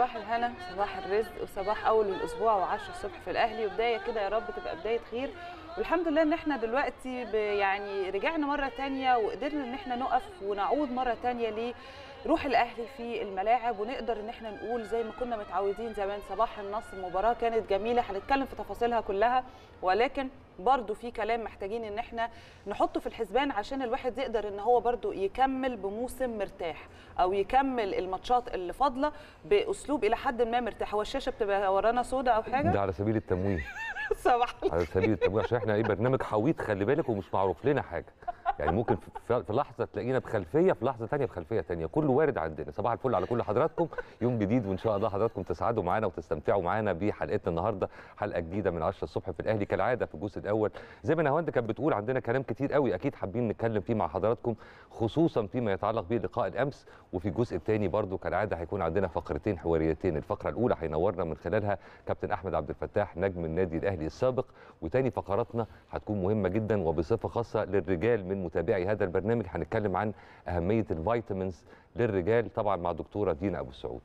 صباح الهنا صباح الرزق وصباح اول الاسبوع و10 الصبح في الاهلي وبدايه كده يا رب تبقى بدايه خير والحمد لله ان احنا دلوقتي ب- يعني رجعنا مره تانية وقدرنا ان احنا نقف ونعود مره تانية لروح الاهلي في الملاعب ونقدر ان احنا نقول زي ما كنا متعودين زمان صباح النصر المباراه كانت جميله هنتكلم في تفاصيلها كلها ولكن برضو في كلام محتاجين ان احنا نحطه في الحسبان عشان الواحد يقدر ان هو برضو يكمل بموسم مرتاح او يكمل الماتشات اللي فاضله باسلوب الى حد ما مرتاح هو الشاشه بتبقى ورانا سودا او حاجه ده على سبيل التمويه صباح على سبيل التمويه عشان احنا ايه برنامج حويط خلي بالك ومش معروف لنا حاجه يعني ممكن في في لحظه تلاقينا بخلفيه في لحظه ثانيه بخلفيه ثانيه كله وارد عندنا صباح الفل على كل حضراتكم يوم جديد وان شاء الله حضراتكم تسعدوا معانا وتستمتعوا معانا بحلقتنا النهارده حلقه جديده من 10 الصبح في الاهلي كالعاده في الجزء الاول زي ما نهاوند كانت بتقول عندنا كلام كتير قوي اكيد حابين نتكلم فيه مع حضراتكم خصوصا فيما يتعلق بلقاء الامس وفي الجزء الثاني برضو كالعاده هيكون عندنا فقرتين حواريتين الفقره الاولى هينورنا من خلالها كابتن احمد عبد الفتاح نجم النادي الاهلي السابق وتاني فقراتنا هتكون مهمه جدا وبصفه خاصه للرجال من متابعي هذا البرنامج هنتكلم عن اهميه الفيتامينز للرجال طبعا مع دكتوره دينا ابو السعود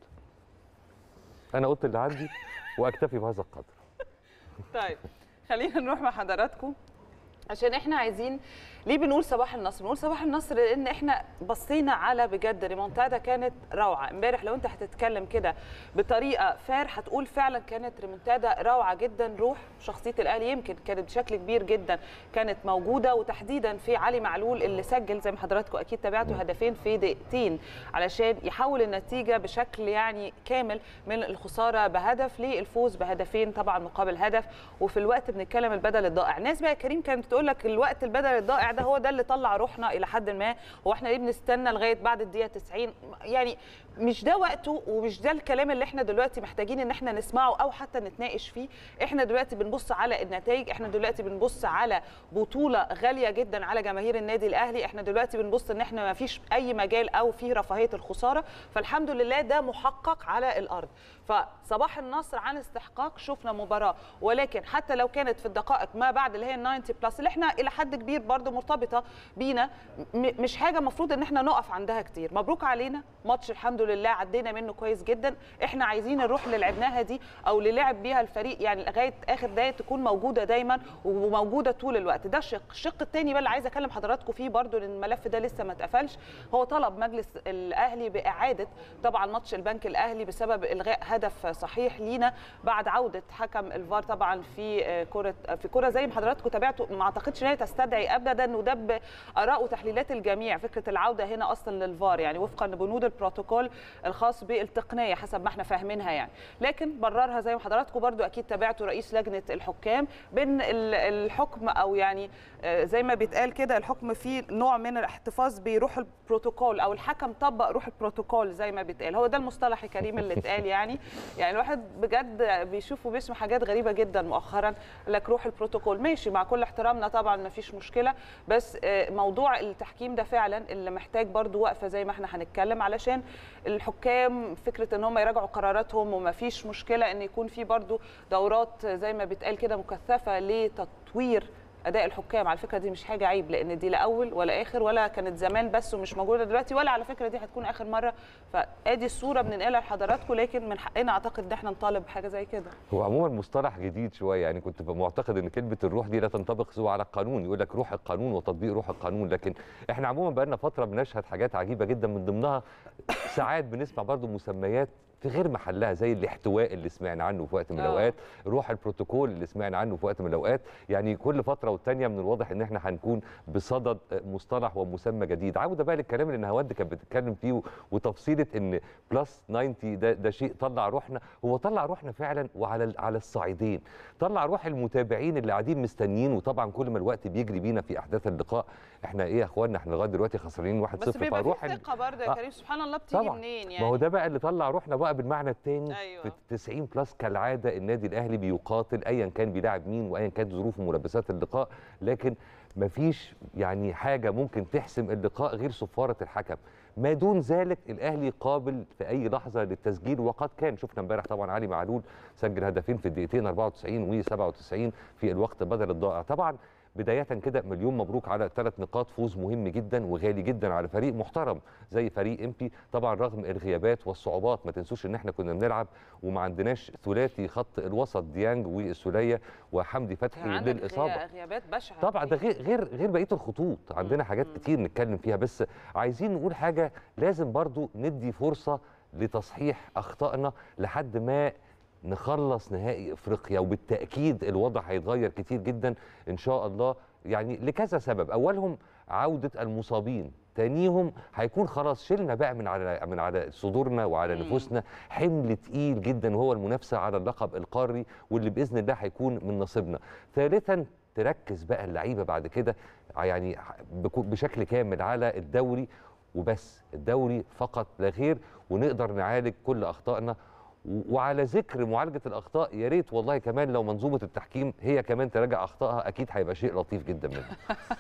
انا قلت اللي عندي واكتفي بهذا القدر طيب خلينا نروح مع حضراتكم عشان احنا عايزين ليه بنقول صباح النصر؟ بنقول صباح النصر لان احنا بصينا على بجد ريمونتادا كانت روعه، امبارح لو انت هتتكلم كده بطريقه فار هتقول فعلا كانت ريمونتادا روعه جدا روح شخصيه الاهلي يمكن كانت بشكل كبير جدا كانت موجوده وتحديدا في علي معلول اللي سجل زي ما حضراتكم اكيد تابعتوا هدفين في دقيقتين علشان يحول النتيجه بشكل يعني كامل من الخساره بهدف للفوز بهدفين طبعا مقابل هدف وفي الوقت بنتكلم البدل الضائع، الناس بقى يا كريم كانت بتقول لك الوقت البدل الضائع ده هو ده اللي طلع روحنا الى حد ما هو احنا ليه بنستنى لغايه بعد الدقيقه 90 يعني مش ده وقته ومش ده الكلام اللي احنا دلوقتي محتاجين ان احنا نسمعه او حتى نتناقش فيه احنا دلوقتي بنبص على النتائج احنا دلوقتي بنبص على بطوله غاليه جدا على جماهير النادي الاهلي احنا دلوقتي بنبص ان احنا ما فيش اي مجال او في رفاهيه الخساره فالحمد لله ده محقق على الارض فصباح النصر عن استحقاق شفنا مباراه ولكن حتى لو كانت في الدقائق ما بعد اللي هي ال 90 بلس اللي احنا الى حد كبير برضو مرتبطه بينا م- مش حاجه المفروض ان احنا نقف عندها كتير مبروك علينا ماتش الحمد لله عدينا منه كويس جدا احنا عايزين الروح اللي لعبناها دي او اللي لعب بيها الفريق يعني لغايه اخر دقايق تكون موجوده دايما وموجوده طول الوقت ده شق الشق الثاني بقى اللي عايزه اكلم حضراتكم فيه برضو لان الملف ده لسه ما اتقفلش هو طلب مجلس الاهلي باعاده طبعا ماتش البنك الاهلي بسبب الغاء هدف صحيح لينا بعد عوده حكم الفار طبعا في آه، كره في كره زي ما حضراتكم تابعتوا ما اعتقدش ان هي تستدعي ابدا وده باراء وتحليلات الجميع فكره العوده هنا اصلا للفار يعني وفقا لبنود البروتوكول الخاص بالتقنيه حسب ما احنا فاهمينها يعني لكن بررها زي ما حضراتكم برضو اكيد تابعتوا رئيس لجنه الحكام بان ال- الحكم او يعني آه، زي ما بيتقال كده الحكم فيه نوع من الاحتفاظ بروح البروتوكول او الحكم طبق روح البروتوكول زي ما بيتقال هو ده المصطلح الكريم اللي اتقال يعني يعني الواحد بجد بيشوف وبيسمع حاجات غريبه جدا مؤخرا يقول لك روح البروتوكول ماشي مع كل احترامنا طبعا ما فيش مشكله بس آه، موضوع التحكيم ده فعلا اللي محتاج برضو وقفه زي ما احنا هنتكلم علشان الحكام فكره ان هم يراجعوا قراراتهم وما فيش مشكله ان يكون في برضو دورات زي ما بيتقال كده مكثفه لتطوير اداء الحكام على فكره دي مش حاجه عيب لان دي لا اول ولا اخر ولا كانت زمان بس ومش موجوده دلوقتي ولا على فكره دي هتكون اخر مره فادي الصوره بننقلها لحضراتكم لكن من حقنا اعتقد ان احنا نطالب بحاجه زي كده هو عموما مصطلح جديد شويه يعني كنت معتقد ان كلمه الروح دي لا تنطبق سوى على القانون يقول لك روح القانون وتطبيق روح القانون لكن احنا عموما بقى لنا فتره بنشهد حاجات عجيبه جدا من ضمنها ساعات بنسمع برضو مسميات في غير محلها زي الاحتواء اللي سمعنا عنه في وقت من آه. الاوقات روح البروتوكول اللي سمعنا عنه في وقت من الاوقات يعني كل فتره والتانيه من الواضح ان احنا هنكون بصدد مصطلح ومسمى جديد عوده بقى للكلام اللي نهاوند كانت بتتكلم فيه وتفصيله ان بلس 90 ده ده شيء طلع روحنا هو طلع روحنا فعلا وعلى ال- على الصعيدين طلع روح المتابعين اللي قاعدين مستنيين وطبعا كل ما الوقت بيجري بينا في احداث اللقاء احنا ايه يا اخوانا احنا لغايه دلوقتي خسرانين 1-0 بس بيبقى فروح في ال- ثقه برضه يا آه. كريم سبحان الله بتيجي طبعا منين يعني ما هو ده بقى اللي طلع روحنا بقى بالمعنى التاني أيوة. في 90 بلس كالعاده النادي الاهلي بيقاتل ايا كان بيلاعب مين وايا كانت ظروف وملابسات اللقاء لكن مفيش يعني حاجه ممكن تحسم اللقاء غير صفاره الحكم ما دون ذلك الاهلي قابل في اي لحظه للتسجيل وقد كان شفنا امبارح طبعا علي معلول سجل هدفين في الدقيقتين 94 و97 في الوقت بدل الضائع طبعا بدايه كده مليون مبروك على ثلاث نقاط فوز مهم جدا وغالي جدا على فريق محترم زي فريق امبي طبعا رغم الغيابات والصعوبات ما تنسوش ان احنا كنا بنلعب وما عندناش ثلاثي خط الوسط ديانج والسوليه وحمدي فتحي كان عندك للاصابه غيا- غيابات بشعه طبعا ده غير غير غير بقيه الخطوط عندنا حاجات كتير نتكلم فيها بس عايزين نقول حاجه لازم برضو ندي فرصه لتصحيح اخطائنا لحد ما نخلص نهائي افريقيا وبالتاكيد الوضع هيتغير كتير جدا ان شاء الله يعني لكذا سبب اولهم عوده المصابين تانيهم هيكون خلاص شلنا بقى من على من على صدورنا وعلى مم. نفوسنا حمل تقيل جدا وهو المنافسه على اللقب القاري واللي باذن الله هيكون من نصيبنا ثالثا تركز بقى اللعيبه بعد كده يعني بكو- بشكل كامل على الدوري وبس الدوري فقط لا غير ونقدر نعالج كل اخطائنا و- وعلى ذكر معالجه الاخطاء يا ريت والله كمان لو منظومه التحكيم هي كمان تراجع اخطائها اكيد هيبقى شيء لطيف جدا منها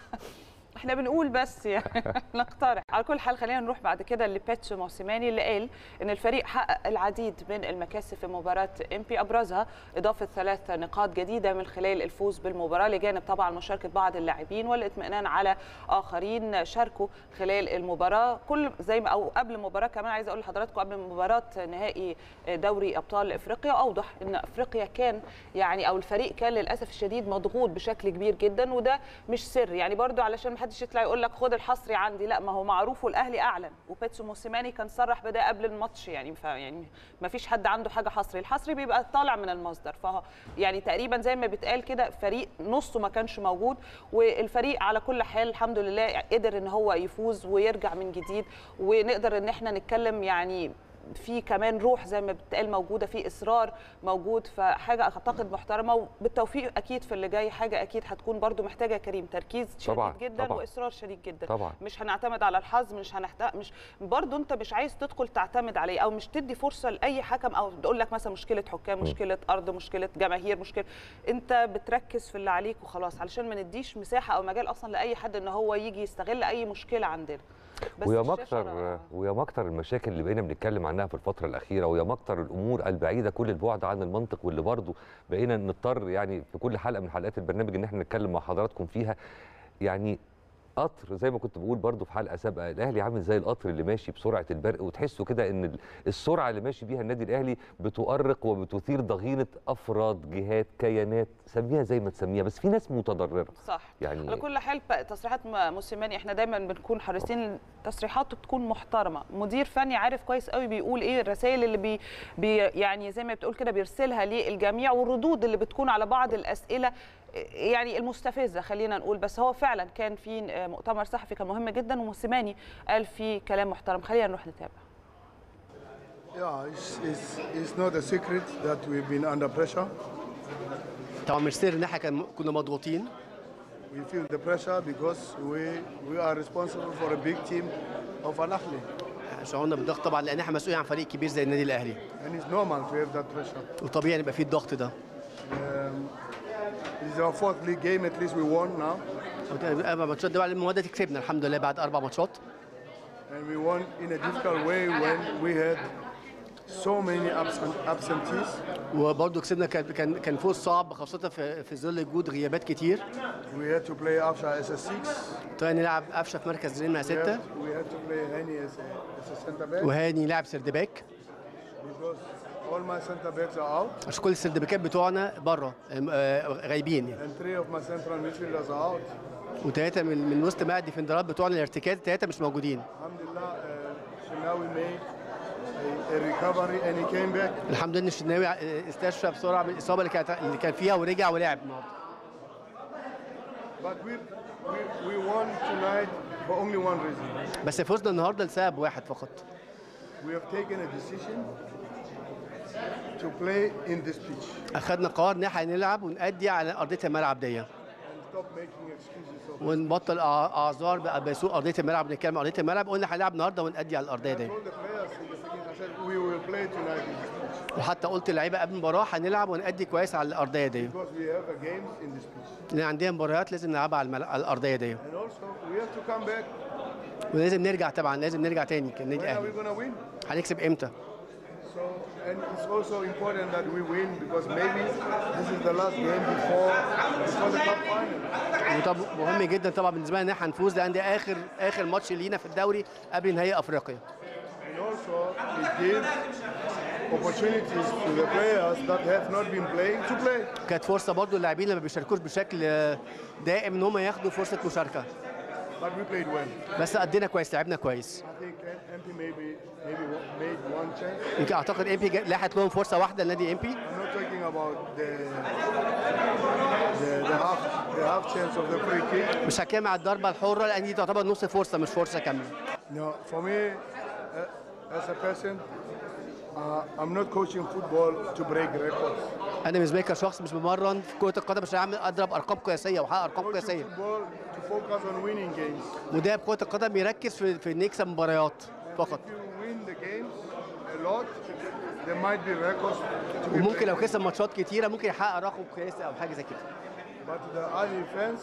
احنا بنقول بس يعني نقترح على كل حال خلينا نروح بعد كده لبيتسو موسيماني اللي قال ان الفريق حقق العديد من المكاسب في مباراه امبي ابرزها اضافه ثلاث نقاط جديده من خلال الفوز بالمباراه لجانب طبعا مشاركه بعض اللاعبين والاطمئنان على اخرين شاركوا خلال المباراه كل زي ما او قبل المباراه كمان عايزه اقول لحضراتكم قبل مباراه نهائي دوري ابطال افريقيا اوضح ان افريقيا كان يعني او الفريق كان للاسف الشديد مضغوط بشكل كبير جدا وده مش سر يعني برضو علشان ما حدش يطلع يقول لك خد الحصري عندي لا ما هو معروف والاهلي اعلن وبيتسو موسيماني كان صرح بده قبل الماتش يعني ف يعني ما فيش حد عنده حاجه حصري الحصري بيبقى طالع من المصدر فهو يعني تقريبا زي ما بيتقال كده فريق نصه ما كانش موجود والفريق على كل حال الحمد لله قدر ان هو يفوز ويرجع من جديد ونقدر ان احنا نتكلم يعني في كمان روح زي ما بتقال موجوده في اصرار موجود فحاجه اعتقد محترمه وبالتوفيق اكيد في اللي جاي حاجه اكيد هتكون برضو محتاجه كريم تركيز شديد طبعاً، جدا طبعاً. واصرار شديد جدا طبعا مش هنعتمد على الحظ مش هنحتاج مش برضو انت مش عايز تدخل تعتمد عليه او مش تدي فرصه لاي حكم او تقول لك مثلا مشكله حكام م. مشكله ارض مشكله جماهير مشكله انت بتركز في اللي عليك وخلاص علشان ما نديش مساحه او مجال اصلا لاي حد ان هو يجي يستغل اي مشكله عندنا بس ويا الشاشة مكتر رائعة. ويا مكتر المشاكل اللي بقينا بنتكلم عنها في الفتره الاخيره ويا مكتر الامور البعيده كل البعد عن المنطق واللي برضه بقينا نضطر يعني في كل حلقه من حلقات البرنامج ان احنا نتكلم مع حضراتكم فيها يعني قطر زي ما كنت بقول برضو في حلقه سابقه الاهلي عامل زي القطر اللي ماشي بسرعه البرق وتحسوا كده ان ال- السرعه اللي ماشي بيها النادي الاهلي بتؤرق وبتثير ضغينه افراد جهات كيانات سميها زي ما تسميها بس في ناس متضرره صح على يعني كل حال بقى تصريحات م- موسيماني احنا دايما بنكون حريصين تصريحاته بتكون محترمه مدير فني عارف كويس قوي بيقول ايه الرسائل اللي بي, بي يعني زي ما بتقول كده بيرسلها للجميع والردود اللي بتكون على بعض الاسئله يعني المستفزه خلينا نقول بس هو فعلا كان في مؤتمر صحفي كان مهم جدا وموسيماني قال فيه كلام محترم خلينا نروح نتابع Yeah, it's, it's, it's not a secret that we've been under pressure. طبعا مش سر ان احنا كان- كنا مضغوطين We feel the pressure because we, we are responsible for a big team of Al Ahly. شعورنا بالضغط طبعا لان احنا مسؤولين عن فريق كبير زي النادي الاهلي And it's normal to have that pressure. وطبيعي يبقى فيه الضغط ده This is our fourth league game, at least we won now. اربع ماتشات ده بعد المواد دي كسبنا الحمد لله بعد اربع ماتشات And we won in a difficult way when we had so many absent, absentees. وبرضه كسبنا كان كان كان فوز صعب خاصه في في ظل وجود غيابات كتير We had to play Afsha as a six. طلعنا نلعب قفشه في مركز زين مع We سته had, we had to play Hani as a, as a center back وهاني لاعب سردباك because all my center backs are out عشان كل السردباكات بتوعنا بره غايبين يعني and three of my central midfielders are out. وثلاثه من من وسط ماء الديفندرات بتوعنا الارتكاز ثلاثه مش موجودين Alhamdulillah, uh, Shinawi made a, a recovery and he came back. الحمد لله ان الشناوي استشفى بسرعه من الاصابه اللي كانت اللي كان فيها ورجع ولعب النهارده But we, we, we won tonight for only one reason. بس فزنا النهارده لسبب واحد فقط We have taken a decision to play in this pitch اخذنا قرار ان احنا نلعب ونأدي على ارضيه الملعب دي and stop making excuses. Of ونبطل أع- اعذار بقى بسوء ارضيه الملعب نتكلم عن ارضيه الملعب قلنا هنلعب النهارده ونأدي على الارضيه I دي told the players in the beginning, I said we will play tonight in this pitch وحتى قلت للعيبه قبل المباراه هنلعب ونأدي كويس على الارضيه دي because we have a games in this pitch. لان عندنا مباريات لازم نلعبها على, المل... على الارضيه دي And also we have to come back. ولازم نرجع طبعا لازم نرجع تاني كالنادي When are we الاهلي going to win? هنكسب امتى So, and it's also important that we win because maybe this is the last game before before the cup final. وطب مهم جدا طبعا بالنسبه لنا ان احنا هنفوز لان ده اخر اخر ماتش لينا في الدوري قبل نهائي افريقيا And also it gives opportunities to the players that have not been playing to play. كانت فرصه برضو اللاعبين اللي ما بيشاركوش بشكل آه، دائم ان هم ياخدوا فرصه مشاركه But we played well. بس ادينا كويس لعبنا كويس I think MP maybe maybe made one chance. يمكن اعتقد ام بي لاحت لهم فرصه واحده لنادي ام بي I'm not talking about the the, the half the half chance of the free kick. مش هتكلم على الضربه الحره لان دي تعتبر نص فرصه مش فرصه كامله No, for me, uh, as a person, uh, I'm not coaching football to break records. انا بالنسبه لي كشخص مش بمرن في كره القدم عشان اعمل اضرب ارقام قياسيه واحقق ارقام Coaching قياسيه football to focus on winning games. مدرب كره القدم يركز في في إن يكسب مباريات فقط If you win the games a lot, there might be records to be وممكن لو break. كسب ماتشات كتيره ممكن يحقق رقم قياسي او حاجه زي كده But the early fans,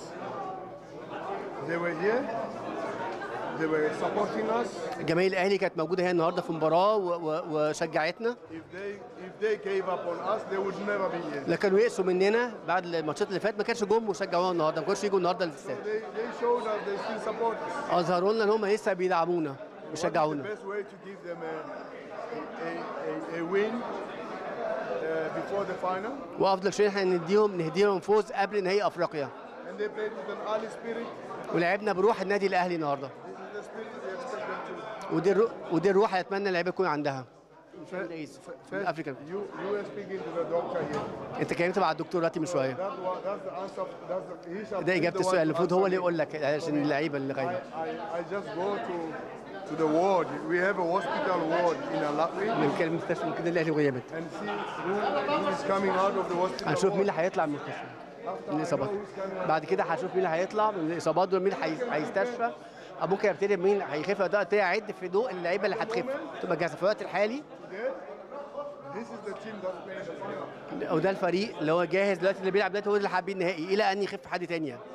they were here. They were supporting us. الجماهير الاهلي كانت موجوده هنا النهارده في مباراه و- و- وشجعتنا If they if they gave up on us, they would never be here. لكن يئسوا مننا بعد الماتشات اللي فاتت ما كانش جم وشجعونا النهارده ما كانوش يجوا النهارده للاستاد They, they showed us they still support us. اظهروا لنا ان هم لسه بيدعمونا What is بيشجعونا the best way to give them a, a, a, a win uh, before the final? وافضل شيء احنا نديهم نهديهم فوز قبل نهائي افريقيا And they played with an early spirit. ولعبنا بروح النادي الاهلي النهارده This is the spirit we expect them to. ودي الرو... ودي الروح اللي اتمنى اللعيبه يكون عندها First, African. you, you were speaking to the doctor here. انت كلمت مع الدكتور دلوقتي من شويه That was, that's the answer. That's the, he shall ده be اجابه the one السؤال to المفروض هو اللي answer يقول me. لك عشان اللعيبه اللي I, غايبه I, I just go to to the ward. We have a hospital ward in Alakri من كلمه المستشفى من كده الاهلي وغيابت and see who, who is coming out of the hospital هنشوف مين ward. اللي هيطلع من المستشفى After من I الاصابات know who's coming out. بعد كده هشوف مين اللي هيطلع من الاصابات دول مين هي- هيستشفى أو ممكن ابتدي مين هيخف ده ابتدي اعد في ضوء اللعيبه اللي هتخف تبقى جاهزه في الوقت الحالي Today, this is the team that's playing the final. او ده الفريق اللي هو جاهز دلوقتي اللي بيلعب دلوقتي هو اللي حابين النهائي الى ان يخف حد تاني يعني.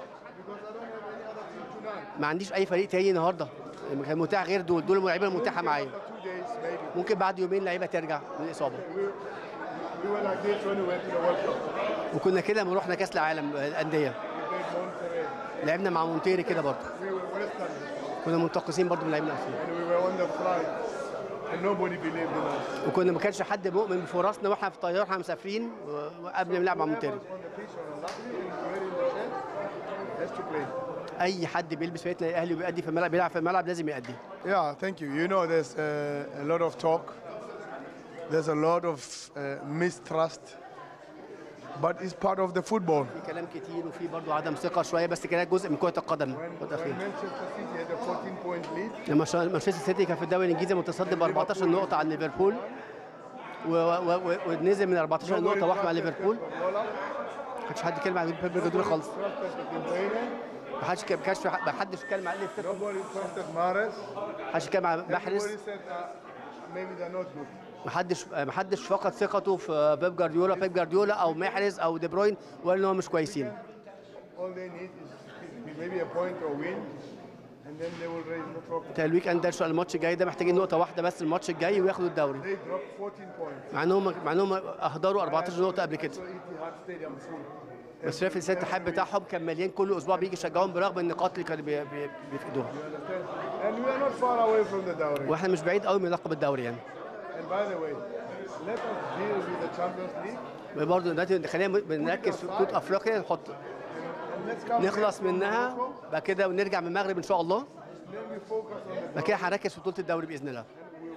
ما عنديش اي فريق تاني النهارده كان متاح غير دول دول اللعيبه المتاحه معايا After two days, maybe. ممكن بعد يومين لعيبه ترجع من الاصابه We were like this when we went to the World Cup. وكنا كده لما رحنا كاس العالم الانديه We played Monterrey. لعبنا مع مونتيري كده برضه We were Western كنا منتقصين برضه من لعيبنا نفسهم and we were on the flight and nobody believed in us. وكنا ما كانش حد مؤمن بفرصنا واحنا في الطياره واحنا مسافرين و- وقبل ما نلعب مع مونتيري On the pitch on Alakri and wearing the shirt has to play. اي حد بيلبس فرقه الاهلي وبيأدي في الملعب بيلعب في الملعب لازم يأدي Yeah, thank you. You know, there's uh, a lot of talk. There's a lot of uh, mistrust, but it's part of the football. في كلام كتير وفي برضه عدم ثقه شويه بس كده جزء من كره القدم When, الفترة when الأخيرة. Manchester City had a 14 point lead, لما شا- مانشستر سيتي كان في الدوري الانجليزي متصدر ب 14 نقطه عن ليفربول و- و- و- ونزل من 14 nobody نقطه واحده مع trusted ليفربول Pep Guardiola. ما كانش حد يتكلم عن بيب جوارديولا خالص Trusted the trainer. ما حدش ما كانش في حد- ما حدش يتكلم عن الثقه Nobody trusted Mahrez. ما حدش يتكلم عن محرز Everybody said uh, maybe they're not good. ما حدش ما حدش فقد ثقته في بيب جوارديولا بيب جوارديولا او محرز او دي بروين وقال ان هم مش كويسين All they need is maybe a point or win, and then they will raise the trophy. بتاع الويك اند ده الشوط- الماتش الجاي ده محتاجين نقطه واحده بس الماتش الجاي وياخدوا الدوري They dropped 14 points. مع انهم مع انهم اهدروا 14 نقطه قبل كده So Etihad Stadium full. بس شايف ازاي الاتحاد بتاعهم كان مليان كل اسبوع بيجي يشجعهم برغم النقاط اللي كانوا بي- بي- بيفقدوها Understand? And we are not far away from the dowry. واحنا مش بعيد قوي من لقب الدوري يعني And by the way, let us deal with the Champions League برضه دلوقتي خلينا بنركز في بطوله افريقيا نحط and let's come نخلص back from منها Morocco. بعد كده ونرجع من المغرب ان شاء الله Then we focus on the بعد كده هنركز في بطوله الدوري باذن الله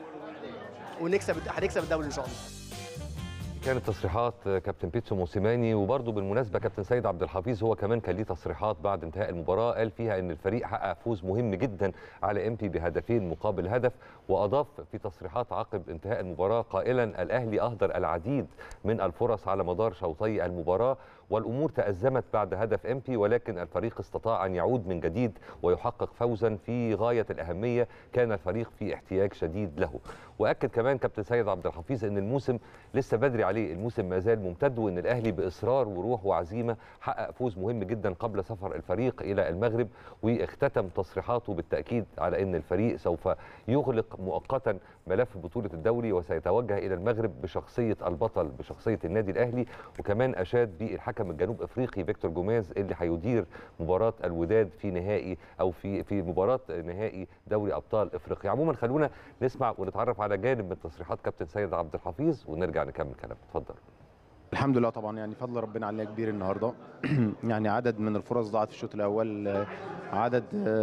ونكسب هنكسب الدوري ان شاء الله كانت تصريحات كابتن بيتسو موسيماني وبرضه بالمناسبه كابتن سيد عبد الحفيظ هو كمان كان ليه تصريحات بعد انتهاء المباراه قال فيها ان الفريق حقق فوز مهم جدا على امبي بهدفين مقابل هدف واضاف في تصريحات عقب انتهاء المباراه قائلا الاهلي اهدر العديد من الفرص على مدار شوطي المباراه والامور تازمت بعد هدف امبي ولكن الفريق استطاع ان يعود من جديد ويحقق فوزا في غايه الاهميه كان الفريق في احتياج شديد له واكد كمان كابتن سيد عبد الحفيظ ان الموسم لسه بدري عليه الموسم ما زال ممتد وان الاهلي باصرار وروح وعزيمه حقق فوز مهم جدا قبل سفر الفريق الى المغرب واختتم تصريحاته بالتاكيد على ان الفريق سوف يغلق مؤقتا ملف بطوله الدوري وسيتوجه الى المغرب بشخصيه البطل بشخصيه النادي الاهلي وكمان اشاد بالحكم الجنوب افريقي فيكتور جوميز اللي هيدير مباراه الوداد في نهائي او في في مباراه نهائي دوري ابطال افريقيا عموما خلونا نسمع ونتعرف على جانب من تصريحات كابتن سيد عبد الحفيظ ونرجع نكمل كلام اتفضل الحمد لله طبعا يعني فضل ربنا علينا كبير النهارده يعني عدد من الفرص ضاعت في الشوط الاول آه، عدد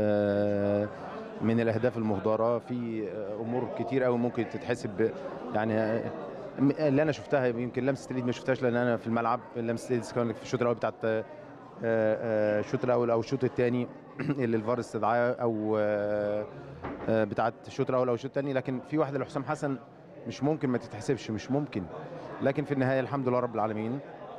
آه، من الاهداف المهدره في آه، امور كتير قوي ممكن تتحسب ب- يعني آه، م- اللي انا شفتها يمكن لمسه اليد ما شفتهاش لان انا في الملعب لمسه اليد كانت في الشوط الاول بتاعت آه، آه، الشوط الاول او الشوط الثاني اللي الفار استدعاه او آه، آه، بتاعت الشوط الاول او الشوط الثاني لكن في واحده لحسام حسن مش ممكن ما تتحسبش مش ممكن لكن في النهايه الحمد لله رب العالمين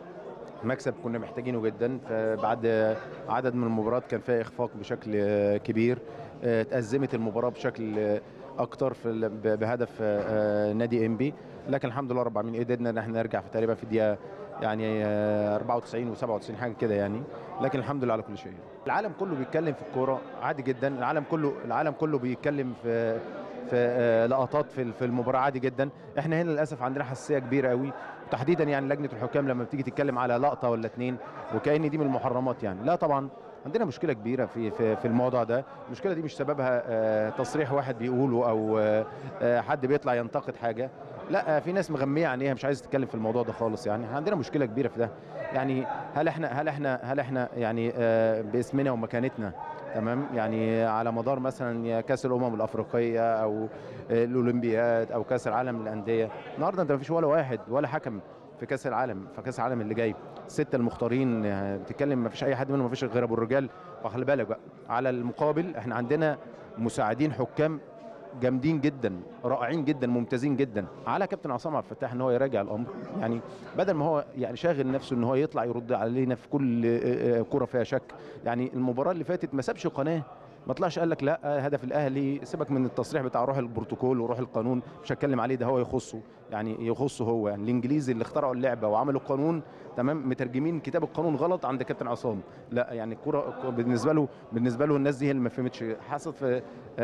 مكسب كنا محتاجينه جدا فبعد عدد من المباريات كان فيها اخفاق بشكل آه، كبير آه، اتأزمت المباراه بشكل آه، اكتر في ال- ب- بهدف آه، نادي انبي لكن الحمد لله رب العالمين قدرنا ان احنا نرجع في تقريبا في الدقيقه يعني آه، 94 و97 حاجه كده يعني لكن الحمد لله على كل شيء العالم كله بيتكلم في الكوره عادي جدا العالم كله العالم كله بيتكلم في في آه، لقطات في في المباراه عادي جدا احنا هنا للاسف عندنا حساسيه كبيره قوي تحديدا يعني لجنه الحكام لما بتيجي تتكلم على لقطه ولا اتنين وكأن دي من المحرمات يعني لا طبعا عندنا مشكله كبيره في في, في الموضوع ده المشكله دي مش سببها آه، تصريح واحد بيقوله او آه، آه، حد بيطلع ينتقد حاجه لا آه، في ناس مغميه عينيها مش عايزه تتكلم في الموضوع ده خالص يعني إحنا عندنا مشكله كبيره في ده يعني هل احنا هل احنا هل احنا يعني آه، باسمنا ومكانتنا تمام يعني على مدار مثلا يا كاس الامم الافريقيه او آه، الاولمبياد او كاس العالم للانديه النهارده انت مفيش ولا واحد ولا حكم في كاس العالم في كاس العالم اللي جاي السته المختارين آه، بتتكلم مفيش اي حد منهم مفيش غير ابو الرجال فخلي بالك بقى على المقابل احنا عندنا مساعدين حكام جامدين جدا رائعين جدا ممتازين جدا على كابتن عصام عبد الفتاح ان هو يراجع الامر يعني بدل ما هو يعني شاغل نفسه ان هو يطلع يرد علينا في كل آه، آه، كره فيها شك يعني المباراه اللي فاتت ما سابش قناه ما طلعش قال لك لا هدف الاهلي سيبك من التصريح بتاع روح البروتوكول وروح القانون مش هتكلم عليه ده هو يخصه يعني يخصه هو يعني الانجليزي اللي اخترعوا اللعبه وعملوا القانون تمام مترجمين كتاب القانون غلط عند كابتن عصام لا يعني الكره بالنسبه له بالنسبه له الناس دي هي اللي ما فهمتش حصلت في آه،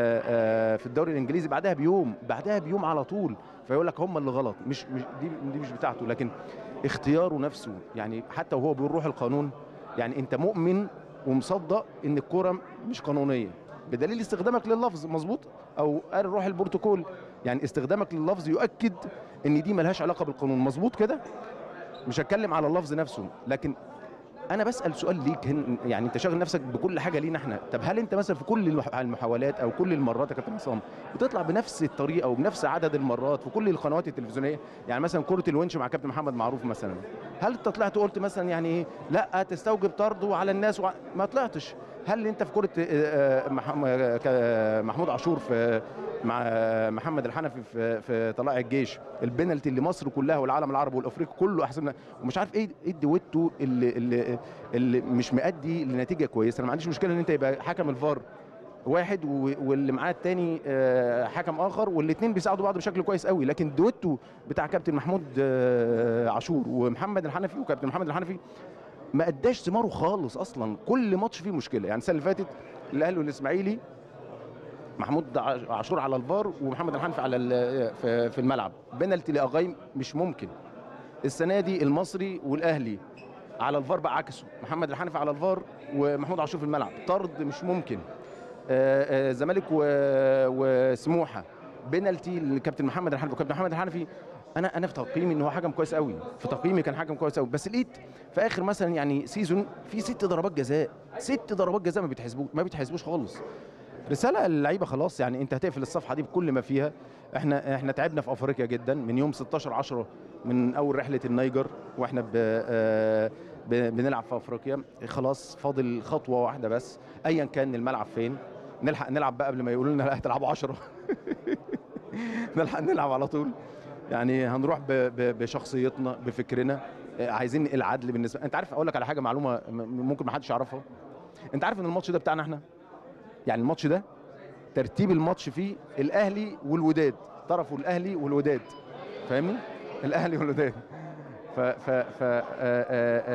آه، في الدوري الانجليزي بعدها بيوم بعدها بيوم على طول فيقول لك هم اللي غلط مش مش دي دي مش بتاعته لكن اختياره نفسه يعني حتى وهو بيقول روح القانون يعني انت مؤمن ومصدق ان الكوره مش قانونيه بدليل استخدامك لللفظ مظبوط او قال روح البروتوكول يعني استخدامك لللفظ يؤكد ان دي ملهاش علاقه بالقانون مظبوط كده مش هتكلم على اللفظ نفسه لكن انا بسال سؤال ليك هن يعني انت شاغل نفسك بكل حاجه لينا احنا طب هل انت مثلا في كل المح- المحاولات او كل المرات يا كابتن عصام بتطلع بنفس الطريقه وبنفس عدد المرات في كل القنوات التلفزيونيه يعني مثلا كره الونش مع كابتن محمد معروف مثلا هل انت طلعت وقلت مثلا يعني ايه لا تستوجب طرده على الناس وع... ما طلعتش هل انت في كره آه، آه، محم- آه، ك- محمود عاشور في مع آه، محمد الحنفي في في طلائع الجيش البنالتي اللي مصر كلها والعالم العربي والافريقي كله احسن من- ومش عارف ايه ايه الدويتو اللي اللي اللي مش مؤدي لنتيجه كويسه انا ما عنديش مشكله ان انت يبقى حكم الفار واحد و- واللي معاه التاني آه، حكم اخر والاثنين بيساعدوا بعض بشكل كويس قوي لكن الدويتو بتاع كابتن محمود آه، عاشور ومحمد الحنفي وكابتن محمد الحنفي ما اداش ثماره خالص اصلا كل ماتش فيه مشكله يعني السنه اللي فاتت الاهلي والاسماعيلي محمود ع- عاشور على الفار ومحمد الحنفي على ال- في في الملعب بنالتي لاغاي مش ممكن السنه دي المصري والاهلي على الفار بقى عكسه محمد الحنفي على الفار ومحمود عاشور في الملعب طرد مش ممكن آه، آه، الزمالك و- وسموحه بنالتي لكابتن محمد الحنفي وكابتن محمد الحنفي انا انا في تقييمي ان هو حكم كويس قوي في تقييمي كان حكم كويس قوي بس لقيت في اخر مثلا يعني سيزون في ست ضربات جزاء ست ضربات جزاء ما بيتحسبوش ما بيتحسبوش خالص رساله للعيبه خلاص يعني انت هتقفل الصفحه دي بكل ما فيها احنا احنا تعبنا في افريقيا جدا من يوم 16 10 من اول رحله النيجر واحنا ب آه، ب- بنلعب في افريقيا خلاص فاضل خطوه واحده بس ايا كان الملعب فين نلحق نلعب بقى قبل ما يقولوا لنا لا هتلعبوا 10 نلحق نلعب على طول يعني هنروح ب- ب- بشخصيتنا بفكرنا آه، عايزين العدل بالنسبه انت عارف اقول لك على حاجه معلومه م- ممكن ما حدش يعرفها انت عارف ان الماتش ده بتاعنا احنا يعني الماتش ده ترتيب الماتش فيه الاهلي والوداد طرفه الاهلي والوداد فاهمني الاهلي والوداد ف ف ف آه، آه،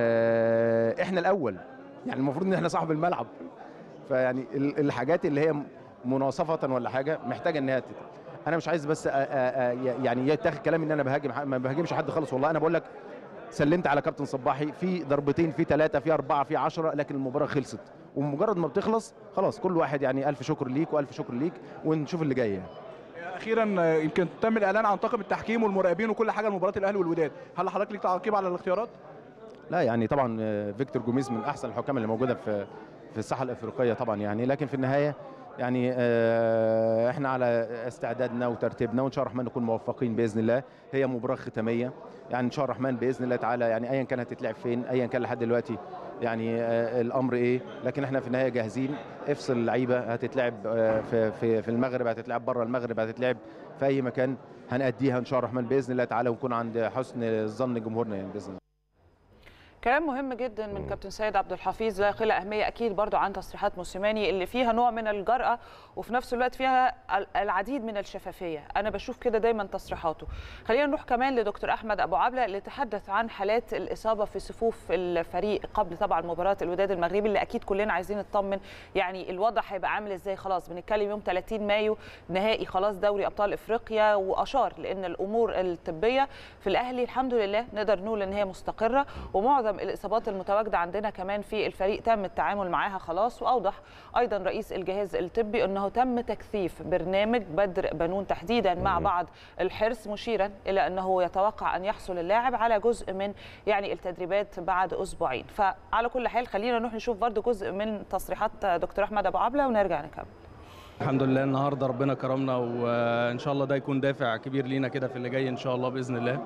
آه، احنا الاول يعني المفروض ان احنا صاحب الملعب فيعني ال- الحاجات اللي هي مناصفه ولا حاجه محتاجه انها تت... انا مش عايز بس أ- أ- أ- يعني يتاخد كلامي ان انا بهاجم ح- ما بهاجمش حد خالص والله انا بقول لك سلمت على كابتن صباحي في ضربتين في ثلاثه في اربعه في عشرة لكن المباراه خلصت ومجرد ما بتخلص خلاص كل واحد يعني الف شكر ليك والف شكر ليك ونشوف اللي جاي يعني. اخيرا آه، يمكن تم الاعلان عن طاقم التحكيم والمراقبين وكل حاجه لمباراه الاهلي والوداد هل حضرتك ليك تعقيب على الاختيارات لا يعني طبعا آه، فيكتور جوميز من احسن الحكام اللي موجوده في في الساحه الافريقيه طبعا يعني لكن في النهايه يعني آه، احنا على استعدادنا وترتيبنا وان شاء الله الرحمن نكون موفقين باذن الله هي مباراه ختاميه يعني ان شاء الله الرحمن باذن الله تعالى يعني ايا كان هتتلعب فين ايا كان لحد دلوقتي يعني آه، الامر ايه لكن احنا في النهايه جاهزين افصل اللعيبه هتتلعب آه، في في في المغرب هتتلعب بره المغرب هتتلعب في اي مكان هنأديها ان شاء الله الرحمن باذن الله تعالى ونكون عند حسن ظن جمهورنا يعني باذن الله كلام مهم جدا من كابتن سيد عبد الحفيظ لا يقل اهميه اكيد برضو عن تصريحات موسيماني اللي فيها نوع من الجرأه وفي نفس الوقت فيها ال- العديد من الشفافيه انا بشوف كده دايما تصريحاته خلينا نروح كمان لدكتور احمد ابو عبله اللي تحدث عن حالات الاصابه في صفوف الفريق قبل طبعا مباراه الوداد المغربي اللي اكيد كلنا عايزين نطمن يعني الوضع هيبقى عامل ازاي خلاص بنتكلم يوم 30 مايو نهائي خلاص دوري ابطال افريقيا واشار لان الامور الطبيه في الاهلي الحمد لله نقدر نقول ان هي مستقره ومعظم الاصابات المتواجده عندنا كمان في الفريق تم التعامل معاها خلاص واوضح ايضا رئيس الجهاز الطبي انه تم تكثيف برنامج بدر بنون تحديدا مع بعض الحرص مشيرا الى انه يتوقع ان يحصل اللاعب على جزء من يعني التدريبات بعد اسبوعين فعلى كل حال خلينا نروح نشوف برضو جزء من تصريحات دكتور احمد ابو عبله ونرجع نكمل الحمد لله النهارده ربنا كرمنا وان شاء الله ده يكون دافع كبير لينا كده في اللي جاي ان شاء الله باذن الله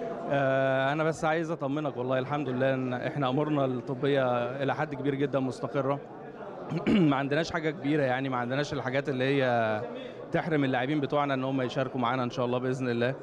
آه، انا بس عايز اطمنك والله الحمد لله ان احنا امورنا الطبيه الى حد كبير جدا مستقره ما عندناش حاجه كبيره يعني ما عندناش الحاجات اللي هي تحرم اللاعبين بتوعنا ان هم يشاركوا معانا ان شاء الله باذن الله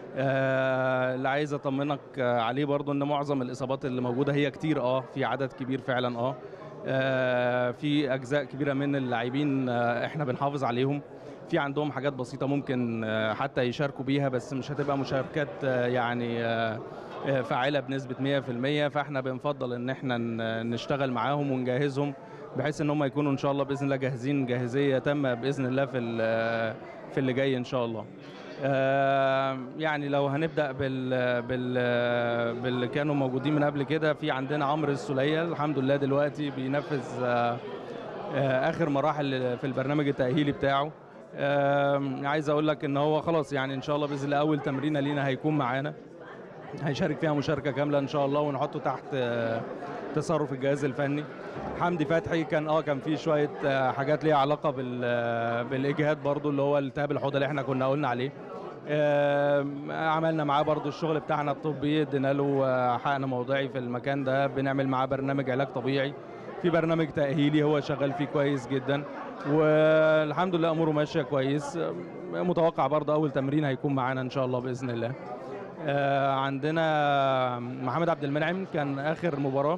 آه، اللي عايز اطمنك آه، عليه برضو ان معظم الاصابات اللي موجوده هي كتير اه في عدد كبير فعلا اه آه، في اجزاء كبيره من اللاعبين آه، احنا بنحافظ عليهم في عندهم حاجات بسيطه ممكن آه، حتى يشاركوا بيها بس مش هتبقى مشاركات آه، يعني آه، آه، فاعله بنسبه 100% فاحنا بنفضل ان احنا ن- نشتغل معاهم ونجهزهم بحيث ان هم يكونوا ان شاء الله باذن الله جاهزين جاهزيه تامه باذن الله في ال- في اللي جاي ان شاء الله آه، يعني لو هنبدا بال بال باللي كانوا موجودين من قبل كده في عندنا عمرو السوليه الحمد لله دلوقتي بينفذ آه، آه، اخر مراحل في البرنامج التاهيلي بتاعه آم، عايز اقول لك ان هو خلاص يعني ان شاء الله باذن الله اول تمرينه لينا هيكون معانا هيشارك فيها مشاركه كامله ان شاء الله ونحطه تحت آه، تصرف الجهاز الفني حمدي فتحي كان اه كان في شويه آه، حاجات ليها علاقه بال آه، بالاجهاد برضو اللي هو التهاب الحوض اللي احنا كنا قلنا عليه آم، عملنا معاه برضو الشغل بتاعنا الطبي ادينا له آه، حقن موضعي في المكان ده بنعمل معاه برنامج علاج طبيعي في برنامج تأهيلي هو شغال فيه كويس جدا والحمد لله اموره ماشيه كويس آم، متوقع برضه اول تمرين هيكون معانا ان شاء الله باذن الله آه، عندنا محمد عبد المنعم كان اخر مباراه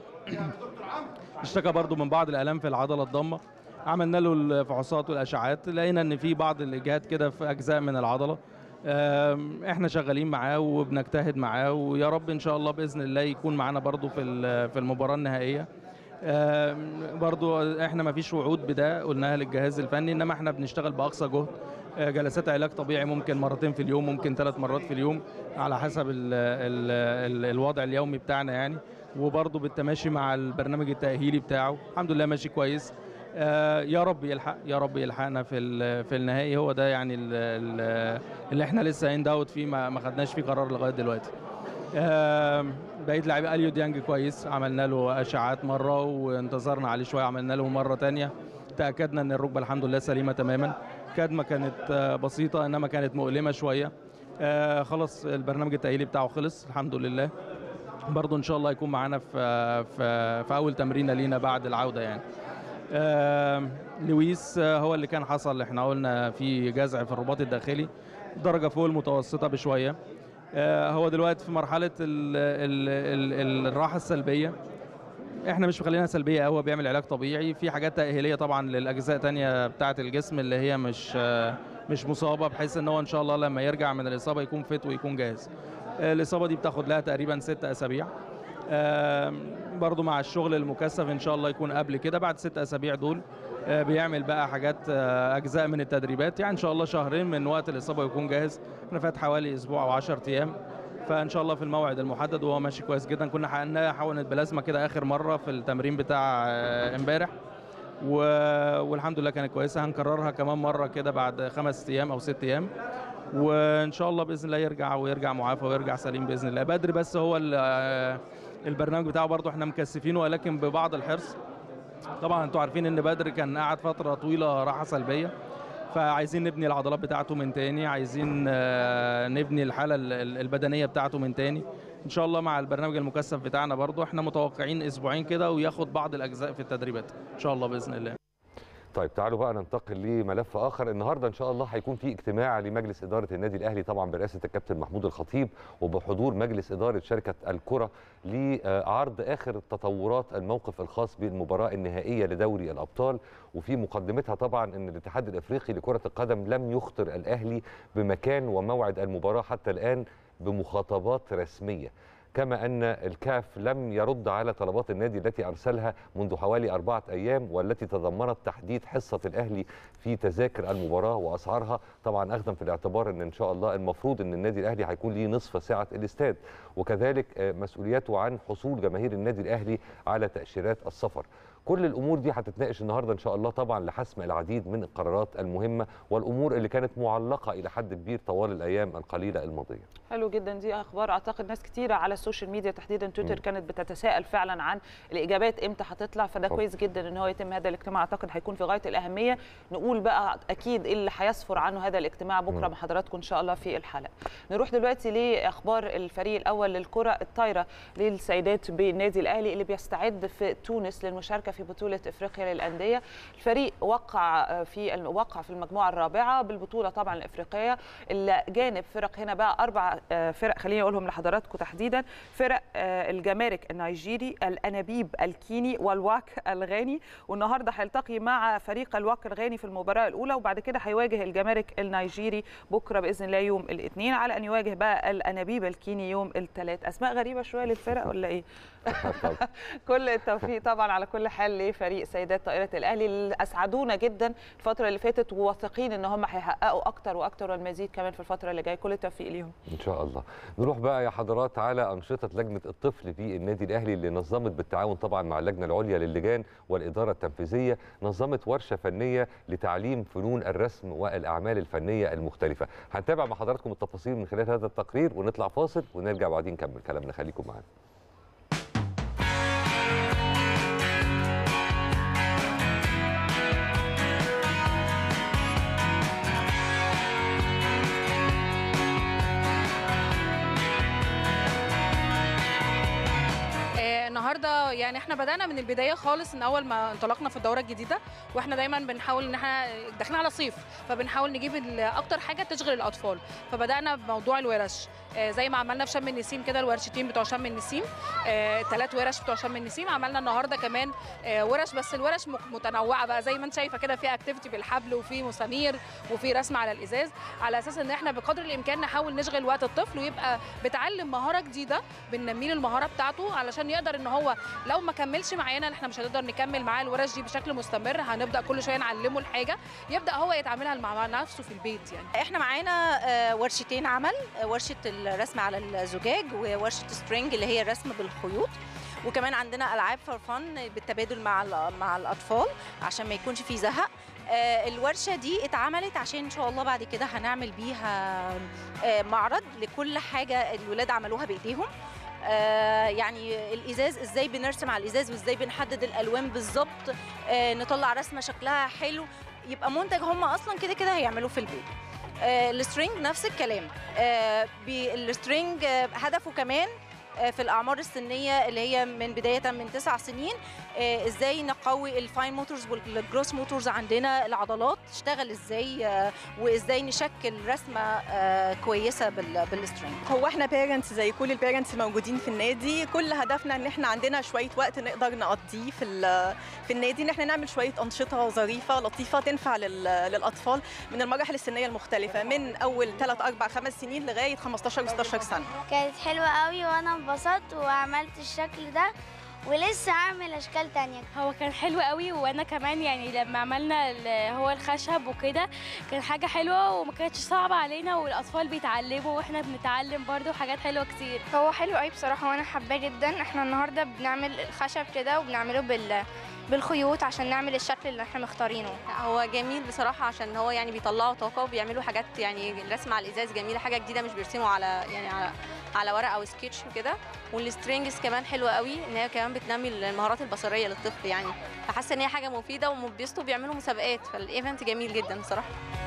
اشتكى برضه من بعض الالام في العضله الضمه عملنا له الفحوصات والاشعاعات لقينا ان في بعض الاجهاد كده في اجزاء من العضله آم، احنا شغالين معاه وبنجتهد معاه ويا رب ان شاء الله باذن الله يكون معانا برضه في ال- في المباراه النهائيه آم، برضو احنا ما فيش وعود بده قلناها للجهاز الفني انما احنا بنشتغل باقصى جهد آه، جلسات علاج طبيعي ممكن مرتين في اليوم ممكن ثلاث مرات في اليوم على حسب ال ال ال الوضع اليومي بتاعنا يعني وبرضو بالتماشي مع البرنامج التأهيلي بتاعه الحمد لله ماشي كويس آه، يا رب يلحق يا رب يلحقنا في ال- في النهائي هو ده يعني ال- ال- اللي احنا لسه ان داوت فيه ما ما خدناش فيه قرار لغايه دلوقتي آم، بقيت لعيبه اليو ديانج كويس عملنا له اشعاعات مره وانتظرنا عليه شويه عملنا له مره تانية تاكدنا ان الركبه الحمد لله سليمه تماما كدمه كانت آه، بسيطه انما كانت مؤلمه شويه آه، خلاص البرنامج التاهيلي بتاعه خلص الحمد لله برضه ان شاء الله يكون معانا في في في اول تمرينه لينا بعد العوده يعني آم، لويس آه، هو اللي كان حصل احنا قلنا في جزع في الرباط الداخلي درجه فوق المتوسطه بشويه آه، هو دلوقتي في مرحله ال ال ال الراحه السلبيه احنا مش مخلينها سلبيه قوي بيعمل علاج طبيعي في حاجات تاهيليه طبعا للاجزاء تانية بتاعه الجسم اللي هي مش آه، مش مصابه بحيث ان هو ان شاء الله لما يرجع من الاصابه يكون فت ويكون جاهز آه، الاصابه دي بتاخد لها تقريبا ست اسابيع آم، برضو مع الشغل المكثف ان شاء الله يكون قبل كده بعد ست اسابيع دول آه، بيعمل بقى حاجات آه، اجزاء من التدريبات يعني ان شاء الله شهرين من وقت الاصابه يكون جاهز احنا فات حوالي اسبوع او 10 ايام فان شاء الله في الموعد المحدد وهو ماشي كويس جدا كنا حققناها حقنه بلازما كده اخر مره في التمرين بتاع آه، امبارح و... والحمد لله كانت كويسه هنكررها كمان مره كده بعد خمس ايام او ست ايام وان شاء الله باذن الله يرجع ويرجع معافى ويرجع سليم باذن الله بدري بس هو ال- آه، البرنامج بتاعه برضه احنا مكثفينه ولكن ببعض الحرص طبعا انتوا عارفين ان بدر كان قاعد فتره طويله راحه سلبيه فعايزين نبني العضلات بتاعته من تاني عايزين آه، نبني الحاله ال- ال- البدنيه بتاعته من تاني ان شاء الله مع البرنامج المكثف بتاعنا برضه احنا متوقعين اسبوعين كده وياخد بعض الاجزاء في التدريبات ان شاء الله باذن الله طيب تعالوا بقى ننتقل لملف اخر النهارده ان شاء الله هيكون في اجتماع لمجلس اداره النادي الاهلي طبعا برئاسه الكابتن محمود الخطيب وبحضور مجلس اداره شركه الكره لعرض اخر تطورات الموقف الخاص بالمباراه النهائيه لدوري الابطال وفي مقدمتها طبعا ان الاتحاد الافريقي لكره القدم لم يخطر الاهلي بمكان وموعد المباراه حتى الان بمخاطبات رسميه كما أن الكاف لم يرد على طلبات النادي التي أرسلها منذ حوالي أربعة أيام والتي تضمنت تحديد حصة الأهلي في تذاكر المباراة وأسعارها طبعا أخذا في الاعتبار أن إن شاء الله المفروض أن النادي الأهلي هيكون ليه نصف ساعة الاستاد وكذلك آه، مسؤوليته عن حصول جماهير النادي الأهلي على تأشيرات السفر كل الامور دي هتتناقش النهارده ان شاء الله طبعا لحسم العديد من القرارات المهمه والامور اللي كانت معلقه الى حد كبير طوال الايام القليله الماضيه حلو جدا دي اخبار اعتقد ناس كتيره على السوشيال ميديا تحديدا تويتر كانت بتتساءل فعلا عن الاجابات امتى هتطلع فده طبعا. كويس جدا ان هو يتم هذا الاجتماع اعتقد هيكون في غايه الاهميه نقول بقى اكيد ايه اللي هيصفر عنه هذا الاجتماع بكره مع حضراتكم ان شاء الله في الحلقه نروح دلوقتي لاخبار الفريق الاول للكره الطايره للسيدات بالنادي الاهلي اللي بيستعد في تونس للمشاركه في بطوله افريقيا للانديه الفريق وقع في وقع في المجموعه الرابعه بالبطوله طبعا الافريقيه اللي جانب فرق هنا بقى اربع آه، فرق خليني اقولهم لحضراتكم تحديدا فرق آه، الجمارك النيجيري الانابيب الكيني والواك الغاني والنهارده هيلتقي مع فريق الواك الغاني في المباراه الاولى وبعد كده هيواجه الجمارك النيجيري بكره باذن الله يوم الاثنين على ان يواجه بقى الانابيب الكيني يوم الثلاث اسماء غريبه شويه للفرق ولا ايه طبعاً. كل التوفيق طبعا على كل حال لفريق سيدات طائره الاهلي اللي اسعدونا جدا الفتره اللي فاتت وواثقين ان هم هيحققوا اكتر واكتر والمزيد كمان في الفتره اللي جايه كل التوفيق ليهم ان شاء الله نروح بقى يا حضرات على انشطه لجنه الطفل في النادي الاهلي اللي نظمت بالتعاون طبعا مع اللجنه العليا للجان والاداره التنفيذيه نظمت ورشه فنيه لتعليم فنون الرسم والاعمال الفنيه المختلفه هنتابع مع حضراتكم التفاصيل من خلال هذا التقرير ونطلع فاصل ونرجع بعدين نكمل كلامنا خليكم معانا آه، النهارده يعني احنا بدانا من البدايه خالص ان اول ما انطلقنا في الدوره الجديده واحنا دايما بنحاول ان احنا داخلين على صيف فبنحاول نجيب ال- اكتر حاجه تشغل الاطفال فبدانا بموضوع الورش آه، زي ما عملنا في شم النسيم كده الورشتين بتوع شم النسيم ثلاث ورش بتوع شم النسيم عملنا النهارده كمان آه، ورش بس الورش مك- متنوعه بقى زي ما انت شايفه كده في اكتيفيتي بالحبل وفي مسامير وفي رسم على الازاز على اساس ان احنا بقدر الامكان نحاول نشغل وقت الطفل ويبقى بتعلم مهاره جديده بننمي له المهاره بتاعته علشان يقدر ان هو لو ما كملش معانا احنا مش هنقدر نكمل معاه الورش دي بشكل مستمر هنبدا كل شويه نعلمه الحاجه يبدا هو يتعاملها مع نفسه في البيت يعني احنا معانا آه، ورشتين عمل آه، ورشه الرسم على الزجاج وورشه سترينج اللي هي الرسم بالخيوط وكمان عندنا العاب فور فن بالتبادل مع ال- مع الاطفال عشان ما يكونش في زهق آه، الورشه دي اتعملت عشان ان شاء الله بعد كده هنعمل بيها آه، معرض لكل حاجه الولاد عملوها بايديهم آه، يعني الازاز ازاي بنرسم على الازاز وازاي بنحدد الالوان بالظبط آه، نطلع رسمه شكلها حلو يبقى منتج هم اصلا كده كده هيعملوه في البيت آه، السترينج نفس الكلام آه، بي- السترينج آه، هدفه كمان آه، في الاعمار السنيه اللي هي من بدايه من تسع سنين آه، ازاي نقوي الفاين موتورز والجروس موتورز عندنا العضلات تشتغل ازاي آه، وازاي نشكل رسمه آه، كويسه بال- بالسترينج هو احنا بيرنتس زي كل البيرنتس الموجودين في النادي كل هدفنا ان احنا عندنا شويه وقت نقدر نقضيه في ال- في النادي ان احنا نعمل شويه انشطه ظريفه لطيفه تنفع لل- للاطفال من المراحل السنيه المختلفه من اول 3 4 5 سنين لغايه 15 و 16 سنه كانت حلوة قوي وانا انبسطت وعملت الشكل ده ولسه هعمل اشكال تانية هو كان حلو قوي وانا كمان يعني لما عملنا ال- هو الخشب وكده كان حاجه حلوه وما كانتش صعبه علينا والاطفال بيتعلموا واحنا بنتعلم برضو حاجات حلوه كتير هو حلو قوي بصراحة وانا حباه جدا احنا النهاردة بنعمل الخشب كده وبنعمله بال بالخيوط عشان نعمل الشكل اللي احنا مختارينه هو جميل بصراحه عشان هو يعني بيطلعوا طاقه وبيعملوا حاجات يعني الرسم على الازاز جميله حاجه جديده مش بيرسموا على يعني على على ورق او سكتش وكده والسترينجز كمان حلوه قوي ان هي كمان بتنمي المهارات البصريه للطفل يعني فحاسه ان هي حاجه مفيده وبيبسطوا بيعملوا مسابقات فالايفنت جميل جدا بصراحه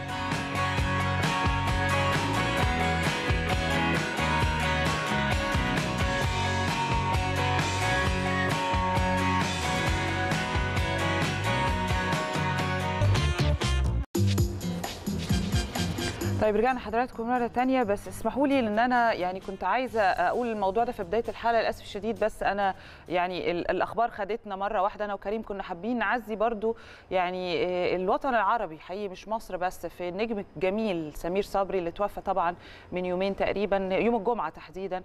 طيب رجعنا حضراتكم مره تانية بس اسمحوا لي ان انا يعني كنت عايزه اقول الموضوع ده في بدايه الحلقه للاسف الشديد بس انا يعني ال- الاخبار خدتنا مره واحده انا وكريم كنا حابين نعزي برضو يعني آه، الوطن العربي حقيقي مش مصر بس في النجم الجميل سمير صبري اللي توفى طبعا من يومين تقريبا يوم الجمعه تحديدا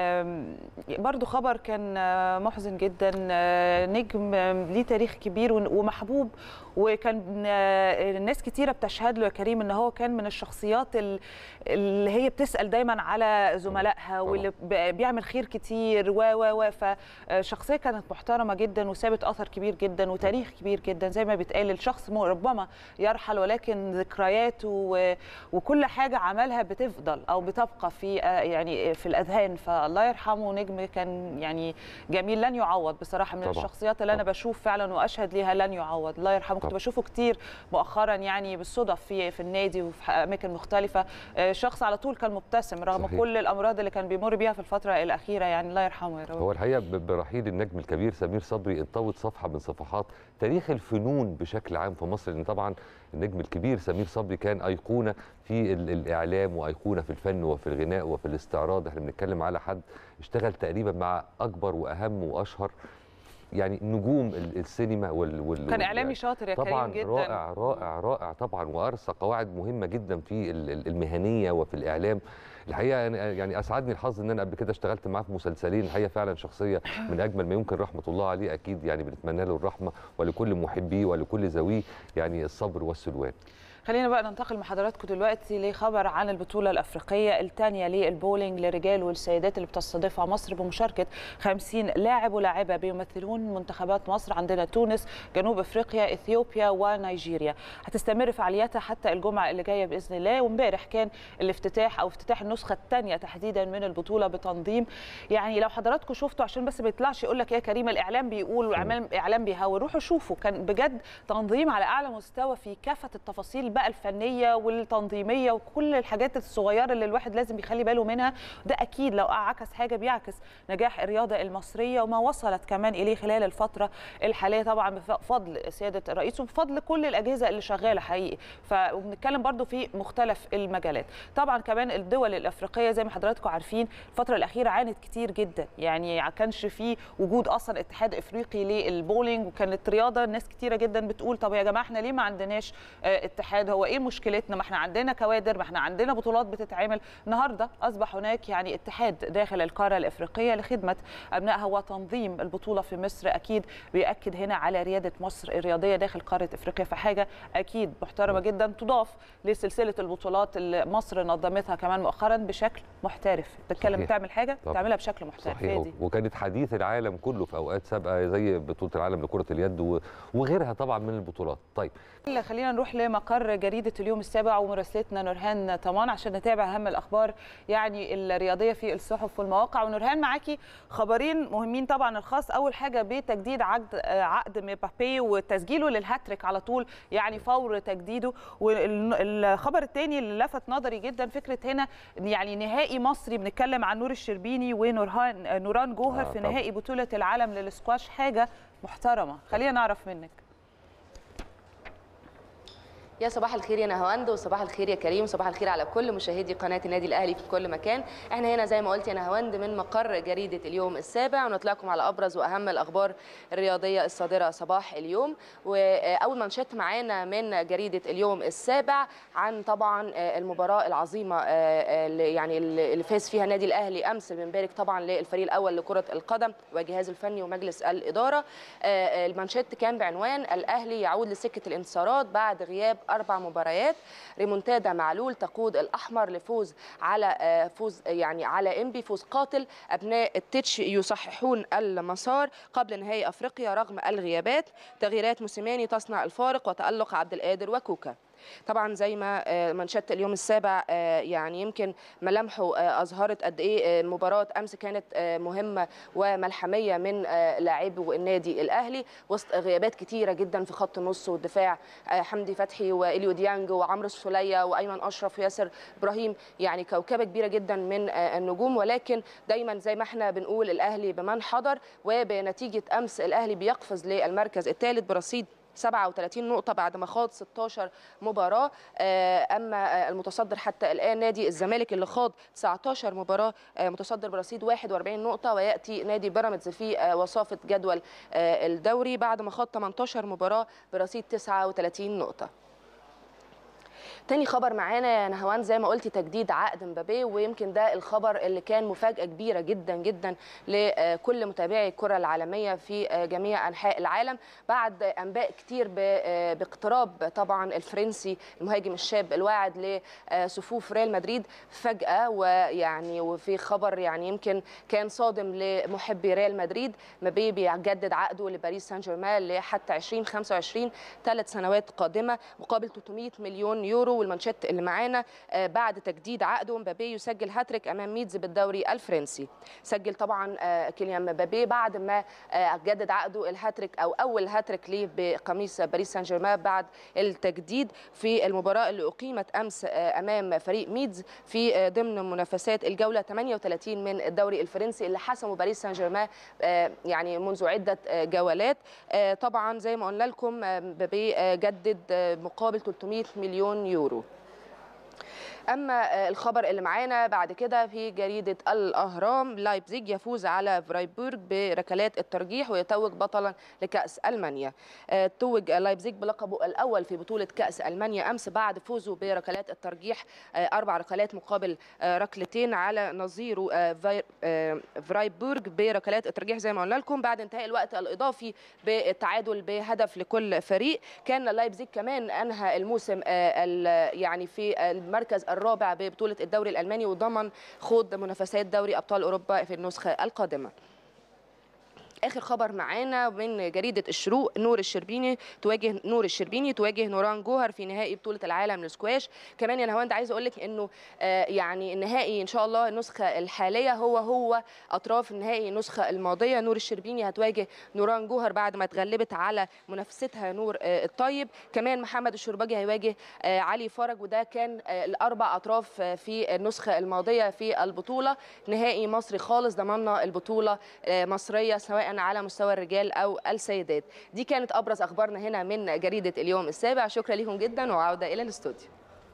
آم، برضو خبر كان آه، محزن جدا آه، نجم آم، ليه تاريخ كبير ون- ومحبوب وكان آه، الناس كتيره بتشهد له يا كريم ان هو كان من الشخصيات ال- اللي هي بتسال دايما على زملائها واللي ب- بيعمل خير كتير و و و فشخصيه كانت محترمه جدا وسابت اثر كبير جدا وتاريخ كبير جدا زي ما بيتقال الشخص م- ربما يرحل ولكن ذكرياته و- وكل حاجه عملها بتفضل او بتبقى في آه، يعني في الاذهان فالله يرحمه نجم كان يعني جميل لن يعوض بصراحه من طبعاً. الشخصيات اللي انا بشوف فعلا واشهد ليها لن يعوض الله يرحمه كنت طبعاً. بشوفه كتير مؤخرا يعني بالصدف في في النادي وفي اماكن مختلفه آه، شخص على طول كان مبتسم رغم صحيح. كل الامراض اللي كان بيمر بيها في الفتره الاخيره يعني الله يرحمه يا رب هو الحقيقه ب- برحيل النجم الكبير سمير صبري انطوت صفحه من صفحات تاريخ الفنون بشكل عام في مصر لان طبعا النجم الكبير سمير صبري كان ايقونه في ال- الاعلام وايقونه في الفن وفي الغناء وفي الاستعراض احنا بنتكلم على حد اشتغل تقريبا مع اكبر واهم واشهر يعني نجوم ال- السينما وال, وال كان وال- اعلامي شاطر يا طبعا كريم جدا رائع رائع رائع طبعا وارسى قواعد مهمه جدا في ال- ال- المهنيه وفي الاعلام الحقيقه أنا يعني اسعدني الحظ ان انا قبل كده اشتغلت معاه في مسلسلين الحقيقه فعلا شخصيه من اجمل ما يمكن رحمه الله عليه اكيد يعني بنتمنى له الرحمه ولكل محبيه ولكل ذويه يعني الصبر والسلوان خلينا بقى ننتقل مع حضراتكم دلوقتي لخبر عن البطولة الأفريقية الثانية للبولينج للرجال والسيدات اللي بتستضيفها مصر بمشاركة 50 لاعب ولاعبة بيمثلون منتخبات مصر عندنا تونس جنوب أفريقيا إثيوبيا ونيجيريا هتستمر فعالياتها حتى الجمعة اللي جاية بإذن الله وامبارح كان الافتتاح أو افتتاح النسخة الثانية تحديدا من البطولة بتنظيم يعني لو حضراتكم شفتوا عشان بس ما يطلعش يقول لك يا كريم الإعلام بيقول والإعلام إعلام بيهور روحوا شوفوا كان بجد تنظيم على أعلى مستوى في كافة التفاصيل بقى الفنيه والتنظيميه وكل الحاجات الصغيره اللي الواحد لازم يخلي باله منها ده اكيد لو عكس حاجه بيعكس نجاح الرياضه المصريه وما وصلت كمان اليه خلال الفتره الحاليه طبعا بفضل سياده الرئيس وبفضل كل الاجهزه اللي شغاله حقيقي فبنتكلم برضو في مختلف المجالات طبعا كمان الدول الافريقيه زي ما حضراتكم عارفين الفتره الاخيره عانت كتير جدا يعني ما كانش في وجود اصلا اتحاد افريقي للبولينج وكانت رياضه ناس كتيره جدا بتقول طب يا جماعه احنا ليه ما عندناش آه، اتحاد هو ايه مشكلتنا ما احنا عندنا كوادر ما احنا عندنا بطولات بتتعمل النهارده اصبح هناك يعني اتحاد داخل القاره الافريقيه لخدمه ابنائها وتنظيم البطوله في مصر اكيد بياكد هنا على رياده مصر الرياضيه داخل قاره افريقيا فحاجه اكيد محترمه جدا تضاف لسلسله البطولات اللي مصر نظمتها كمان مؤخرا بشكل محترف بتتكلم صحيح. تعمل حاجه طبعاً. تعملها بشكل محترف هي صحيح دي وكانت حديث العالم كله في اوقات سابقه زي بطوله العالم لكره اليد و- وغيرها طبعا من البطولات طيب خلينا نروح لمقر مقر جريده اليوم السابع ومراسلتنا نورهان طمان عشان نتابع اهم الاخبار يعني الرياضيه في الصحف والمواقع ونورهان معاكي خبرين مهمين طبعا الخاص اول حاجه بتجديد عقد عقد مبابي وتسجيله للهاتريك على طول يعني فور تجديده والخبر الثاني اللي لفت نظري جدا فكره هنا يعني نهائي مصري بنتكلم عن نور الشربيني ونورهان نوران جوهر آه في طبعاً. نهائي بطوله العالم للسكواش حاجه محترمه خلينا نعرف منك يا صباح الخير يا نهاوند وصباح الخير يا كريم وصباح الخير على كل مشاهدي قناه النادي الاهلي في كل مكان احنا هنا زي ما قلت يا نهاوند من مقر جريده اليوم السابع ونطلعكم على ابرز واهم الاخبار الرياضيه الصادره صباح اليوم واول منشط معانا من جريده اليوم السابع عن طبعا المباراه العظيمه اللي يعني اللي فاز فيها النادي الاهلي امس بنبارك طبعا للفريق الاول لكره القدم والجهاز الفني ومجلس الاداره المانشيت كان بعنوان الاهلي يعود لسكه الانتصارات بعد غياب اربع مباريات ريمونتادا معلول تقود الاحمر لفوز على فوز يعني على انبي فوز قاتل ابناء التتش يصححون المسار قبل نهائي افريقيا رغم الغيابات تغييرات موسيماني تصنع الفارق وتالق عبد القادر وكوكا طبعا زي ما منشط اليوم السابع يعني يمكن ملامحه اظهرت قد ايه مباراه امس كانت مهمه وملحميه من لاعبي النادي الاهلي وسط غيابات كتيره جدا في خط النص والدفاع حمدي فتحي واليو ديانج وعمرو السوليه وايمن اشرف وياسر ابراهيم يعني كوكبه كبيره جدا من النجوم ولكن دايما زي ما احنا بنقول الاهلي بمن حضر وبنتيجه امس الاهلي بيقفز للمركز الثالث برصيد 37 نقطة بعد ما خاض 16 مباراة أما المتصدر حتى الآن نادي الزمالك اللي خاض 19 مباراة متصدر برصيد 41 نقطة ويأتي نادي بيراميدز في وصافة جدول الدوري بعد ما خاض 18 مباراة برصيد 39 نقطة تاني خبر معانا يا نهوان زي ما قلتي تجديد عقد مبابي ويمكن ده الخبر اللي كان مفاجاه كبيره جدا جدا لكل متابعي الكره العالميه في جميع انحاء العالم بعد انباء كتير باقتراب طبعا الفرنسي المهاجم الشاب الواعد لصفوف ريال مدريد فجاه ويعني وفي خبر يعني يمكن كان صادم لمحبي ريال مدريد مبابي بيجدد عقده لباريس سان جيرمان لحتى 2025 ثلاث سنوات قادمه مقابل 300 مليون يورو والمانشيت اللي معانا بعد تجديد عقده مبابي يسجل هاتريك امام ميدز بالدوري الفرنسي سجل طبعا كيليان مبابي بعد ما جدد عقده الهاتريك او اول هاتريك ليه بقميص باريس سان جيرمان بعد التجديد في المباراه اللي اقيمت امس امام فريق ميدز في ضمن منافسات الجوله 38 من الدوري الفرنسي اللي حسمه باريس سان جيرمان يعني منذ عده جولات طبعا زي ما قلنا لكم مبابي جدد مقابل 300 مليون يورو اما الخبر اللي معانا بعد كده في جريده الاهرام لايبزيج يفوز على فرايبورغ بركلات الترجيح ويتوج بطلا لكاس المانيا توج لايبزيج بلقبه الاول في بطوله كاس المانيا امس بعد فوزه بركلات الترجيح اربع ركلات مقابل ركلتين على نظيره فرايبورغ بركلات الترجيح زي ما قلنا لكم بعد انتهاء الوقت الاضافي بالتعادل بهدف لكل فريق كان لايبزيج كمان انهى الموسم يعني في المركز الرابع ببطولة الدوري الألماني وضمن خوض منافسات دوري أبطال أوروبا في النسخة القادمة اخر خبر معانا من جريده الشروق نور الشربيني تواجه نور الشربيني تواجه نوران جوهر في نهائي بطوله العالم للسكواش كمان يا نهاوند عايزه اقول لك انه آه يعني النهائي ان شاء الله النسخه الحاليه هو هو اطراف النهائي النسخه الماضيه نور الشربيني هتواجه نوران جوهر بعد ما اتغلبت على منافستها نور آه الطيب كمان محمد الشرباجي هيواجه آه علي فرج وده كان الاربع اطراف في النسخه الماضيه في البطوله نهائي مصري خالص ضمننا البطوله مصريه سواء على مستوى الرجال او السيدات دي كانت ابرز اخبارنا هنا من جريده اليوم السابع شكرا لكم جدا وعوده الى الاستوديو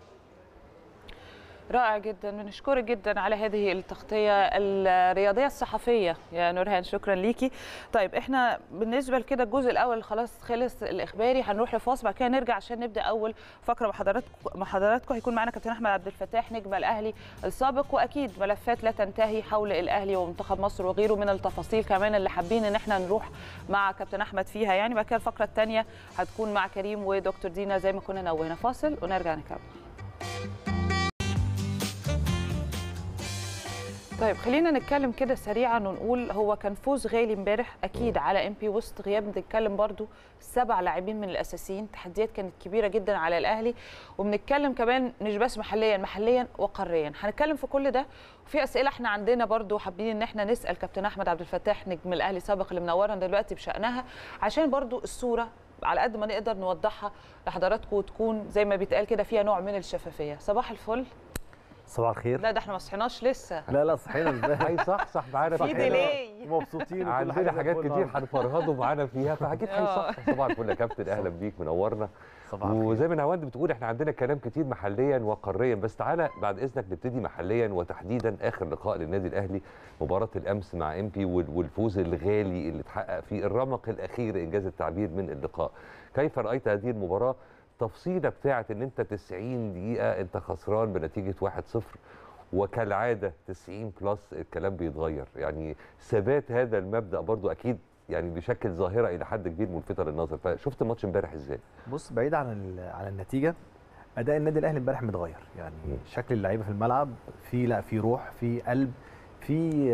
رائع جدا بنشكرك جدا على هذه التغطيه الرياضيه الصحفيه يا نورهان شكرا ليكي طيب احنا بالنسبه لكده الجزء الاول خلاص خلص الاخباري هنروح لفاصل بعد كده نرجع عشان نبدا اول فقره مع حضراتكم مع حضراتكم هيكون معانا كابتن احمد عبد الفتاح نجم الاهلي السابق واكيد ملفات لا تنتهي حول الاهلي ومنتخب مصر وغيره من التفاصيل كمان اللي حابين ان احنا نروح مع كابتن احمد فيها يعني بعد كده الفقره الثانيه هتكون مع كريم ودكتور دينا زي ما كنا نوهنا فاصل ونرجع نكمل طيب خلينا نتكلم كده سريعا ونقول هو كان فوز غالي امبارح اكيد على ام بي وسط غياب بنتكلم برضو سبع لاعبين من الاساسيين تحديات كانت كبيره جدا على الاهلي وبنتكلم كمان مش بس محليا محليا وقاريا هنتكلم في كل ده وفي اسئله احنا عندنا برضو حابين ان احنا نسال كابتن احمد عبد الفتاح نجم الاهلي سابق اللي منورنا دلوقتي بشانها عشان برضو الصوره على قد ما نقدر نوضحها لحضراتكم وتكون زي ما بيتقال كده فيها نوع من الشفافيه صباح الفل صباح الخير لا ده احنا ما صحيناش لسه لا لا صحينا ازاي هاي صح صح معانا في ديلي مبسوطين وكل عندنا حاجة حاجات زي الفل كتير النهاردة. هنفرهدوا معانا فيها فاكيد آه. هيصح صباح الفل يا كابتن اهلا بيك منورنا صباح الخير. وزي ما نهاوند بتقول احنا عندنا كلام كتير محليا وقاريا بس تعالى بعد اذنك نبتدي محليا وتحديدا اخر لقاء للنادي الاهلي مباراه الامس مع ام بي والفوز الغالي اللي اتحقق في الرمق الاخير انجاز التعبير من اللقاء كيف رايت هذه المباراه تفصيله بتاعه ان انت 90 دقيقه انت خسران بنتيجه 1-0 وكالعاده 90 بلس الكلام بيتغير يعني ثبات هذا المبدا برضو اكيد يعني بيشكل ظاهره الى حد كبير ملفته للنظر فشفت ماتش امبارح ازاي بص بعيد عن ال- عن النتيجه اداء النادي الاهلي امبارح متغير يعني شكل اللعيبه في الملعب في لا في روح في قلب في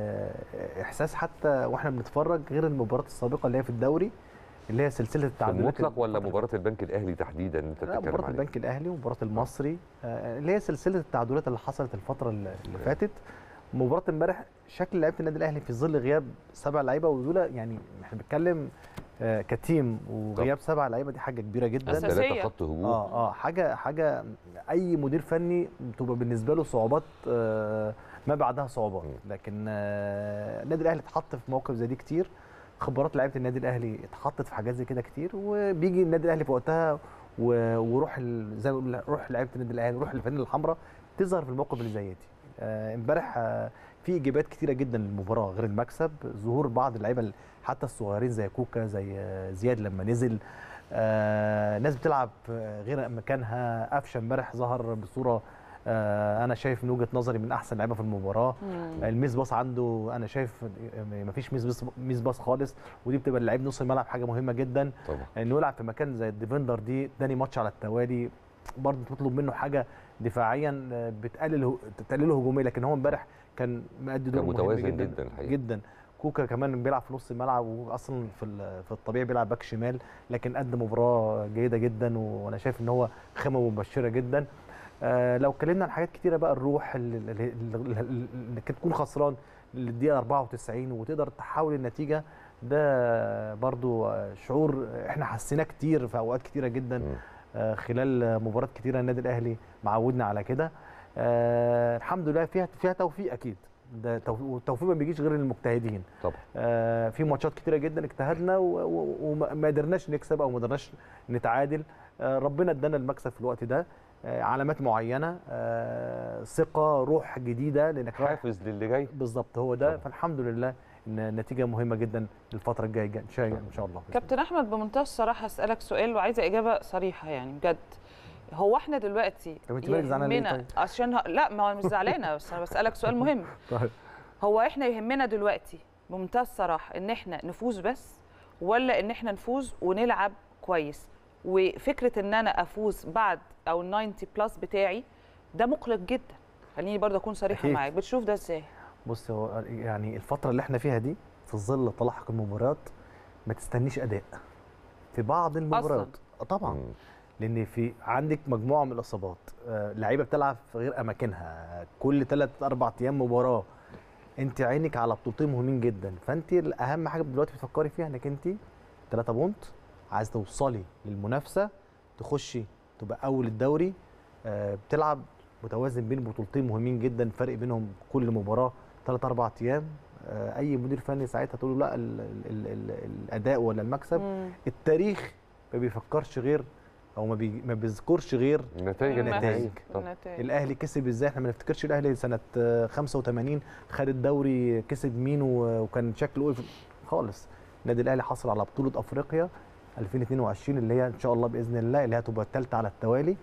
آه، احساس حتى واحنا بنتفرج غير المباراه السابقه اللي هي في الدوري اللي هي سلسله في التعادلات المطلق ولا مباراه البنك الاهلي تحديدا اللي انت لا بتتكلم مباراه عليها البنك الاهلي ومباراه المصري آه، اللي هي سلسله التعادلات اللي حصلت الفتره اللي اللي فاتت مباراه امبارح شكل لعيبه النادي الاهلي في ظل غياب سبع لعيبه ودول يعني احنا بنتكلم آه، كتيم وغياب سبع لعيبه دي حاجه كبيره جدا أساسية. ثلاثه خط هجوم اه اه حاجه حاجه اي مدير فني بتبقى بالنسبه له صعوبات آه ما بعدها صعوبات لكن آه النادي الاهلي اتحط في مواقف زي دي كتير خبرات لعيبه النادي الاهلي اتحطت في حاجات زي كده كتير وبيجي النادي الاهلي في وقتها و- وروح ال- زي ما بنقول روح لعيبه النادي الاهلي روح الفانيلا الحمراء تظهر في الموقف اللي زي دي آه، امبارح آه في ايجابيات كتيره جدا للمباراه غير المكسب ظهور بعض اللعيبه ال- حتى الصغيرين زي كوكا زي آه، زياد لما نزل آه ناس بتلعب في غير مكانها قفشه امبارح ظهر بصوره آه انا شايف من وجهه نظري من احسن لعيبه في المباراه مم. الميس باص عنده انا شايف مفيش ميس باص ميس باص خالص ودي بتبقى اللعيب نص الملعب حاجه مهمه جدا طبعا انه يلعب في مكان زي الديفندر دي تاني ماتش على التوالي برضه تطلب منه حاجه دفاعيا آه، بتقلل تقلله هجوميا لكن هو امبارح كان مأدي دور كان مهم متوازن جدا جدا الحقيقة. جدا كوكا كمان بيلعب في نص الملعب واصلا في ال- في الطبيعي بيلعب باك شمال لكن قدم مباراه جيده جدا وانا شايف ان هو خامه مبشره جدا آه لو اتكلمنا عن حاجات كتيره بقى الروح اللي- اللي- اللي- اللي- انك تكون خسران للدقيقه 94 وتقدر تحول النتيجه ده برضو آه، شعور احنا حسيناه كتير في اوقات كتيره جدا آه، خلال مباريات كتيره النادي الاهلي معودنا على كده آه، الحمد لله فيها فيها توفيق اكيد ده توفيق والتوفيق ما بيجيش غير للمجتهدين طبعا آه، في ماتشات كتيره جدا اجتهدنا و- و- وما ما قدرناش نكسب او ما قدرناش نتعادل آه، ربنا ادانا المكسب في الوقت ده آه، علامات معينه آه، ثقه روح جديده لانك رايح حافز للي جاي بالظبط هو ده فالحمد لله ان النتيجه مهمه جدا للفتره الجايه ان شاء ان شاء الله كابتن احمد بمنتهى الصراحه اسالك سؤال وعايزه اجابه صريحه يعني بجد هو احنا دلوقتي طب انت مالك زعلانه ليه يهمنا- طيب؟ عشان ه... لا ما هو أنا مش زعلانه بس انا بسالك سؤال مهم طيب هو احنا يهمنا دلوقتي بمنتهى الصراحه ان احنا نفوز بس ولا ان احنا نفوز ونلعب كويس وفكره ان انا افوز بعد او ال 90 بلس بتاعي ده مقلق جدا خليني برضه اكون صريحه أكيد. معاك بتشوف ده ازاي بص هو يعني الفترة اللي احنا فيها دي في ظل تلاحق المباريات ما تستنيش أداء في بعض المباريات آه طبعا لأن في عندك مجموعة من الإصابات آه لعيبة بتلعب في غير أماكنها كل ثلاث أربع أيام مباراة أنت عينك على بطولتين مهمين جدا فأنت أهم حاجة دلوقتي بتفكري فيها إنك أنت 3 بونت عايز توصلي للمنافسة تخشي تبقى أول الدوري آه بتلعب متوازن بين بطولتين مهمين جدا فرق بينهم كل مباراه ثلاث اربع ايام آه، اي مدير فني ساعتها تقول له لا ال ال ال الاداء ولا المكسب مم. التاريخ ما بيفكرش غير او ما, بي ما بيذكرش غير النتائج النتائج طبعا. النتائج. الاهلي كسب ازاي احنا ما نفتكرش الاهلي سنه آه، 85 خد الدوري كسب مين و- وكان شكله وقف خالص النادي الاهلي حصل على بطوله افريقيا 2022 اللي هي ان شاء الله باذن الله اللي هي هتبقى الثالثه على التوالي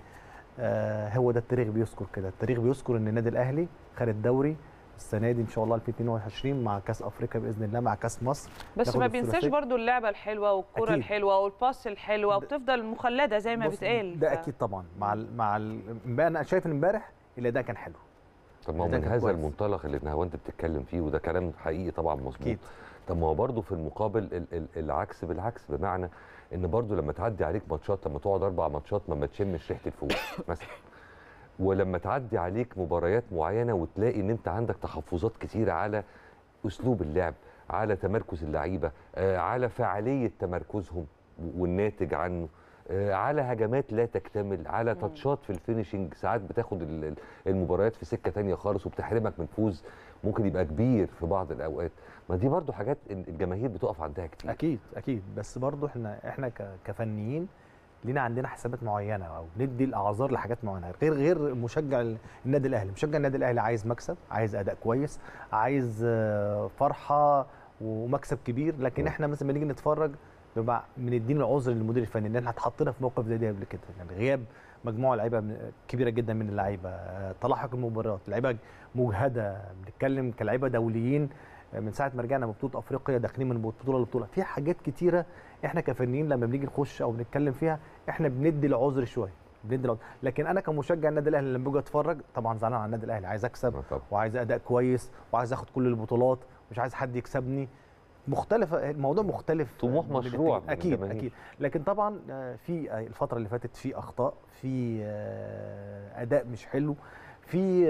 آه هو ده التاريخ بيذكر كده التاريخ بيذكر ان النادي الاهلي خد الدوري السنه دي ان شاء الله 2022 مع كاس افريقيا باذن الله مع كاس مصر بس ناخد ما بينساش الثلاثية. برضو اللعبه الحلوه والكره أكيد. الحلوه والباس الحلوه وبتفضل مخلده زي ما بص، بيتقال ده ف- اكيد طبعا مع ال مع ال- امبارح انا شايف ان امبارح الاداء كان حلو طب ما هو ده من كان هذا كويس. المنطلق اللي نهاوند بتتكلم فيه وده كلام حقيقي طبعا مظبوط أكيد. طب ما هو برضه في المقابل ال ال العكس بالعكس بمعنى ان برضه لما تعدي عليك ماتشات لما تقعد اربع ماتشات ما ما تشمش ريحه الفوز مثلا ولما تعدي عليك مباريات معينه وتلاقي ان انت عندك تحفظات كتيره على اسلوب اللعب على تمركز اللعيبه آه، على فعاليه تمركزهم والناتج عنه آه، على هجمات لا تكتمل على تاتشات في الفينشنج ساعات بتاخد ال- ال- المباريات في سكه تانية خالص وبتحرمك من فوز ممكن يبقى كبير في بعض الاوقات ما دي برضو حاجات ال- الجماهير بتقف عندها كتير اكيد اكيد بس برضو احنا احنا ك- كفنيين لينا عندنا حسابات معينه او ندي الاعذار لحاجات معينه غير غير مشجع ال- النادي الاهلي مشجع النادي الاهلي عايز مكسب عايز اداء كويس عايز آه، فرحه ومكسب كبير لكن احنا مثلا لما نيجي نتفرج بيبقى بندين العذر للمدير الفني ان احنا اتحطينا في موقف زي ده قبل كده يعني غياب مجموعه لعيبه من- كبيره جدا من اللعيبه آه، تلاحق المباريات لعيبه مجهده بنتكلم كلعيبه دوليين آه، من ساعه ما رجعنا من بطوله افريقيا داخلين من بطوله لبطوله في حاجات كتيره احنا كفنيين لما بنيجي نخش او بنتكلم فيها احنا بندي العذر شويه بندي العذر لكن انا كمشجع النادي الاهلي لما باجي اتفرج طبعا زعلان على النادي الاهلي عايز اكسب وعايز اداء كويس وعايز اخد كل البطولات مش عايز حد يكسبني مختلفة الموضوع مختلف طموح من مشروع الاتجاه. من اكيد الجماهير. اكيد لكن طبعا آه، في آه، الفترة اللي فاتت في اخطاء في آه، اداء مش حلو في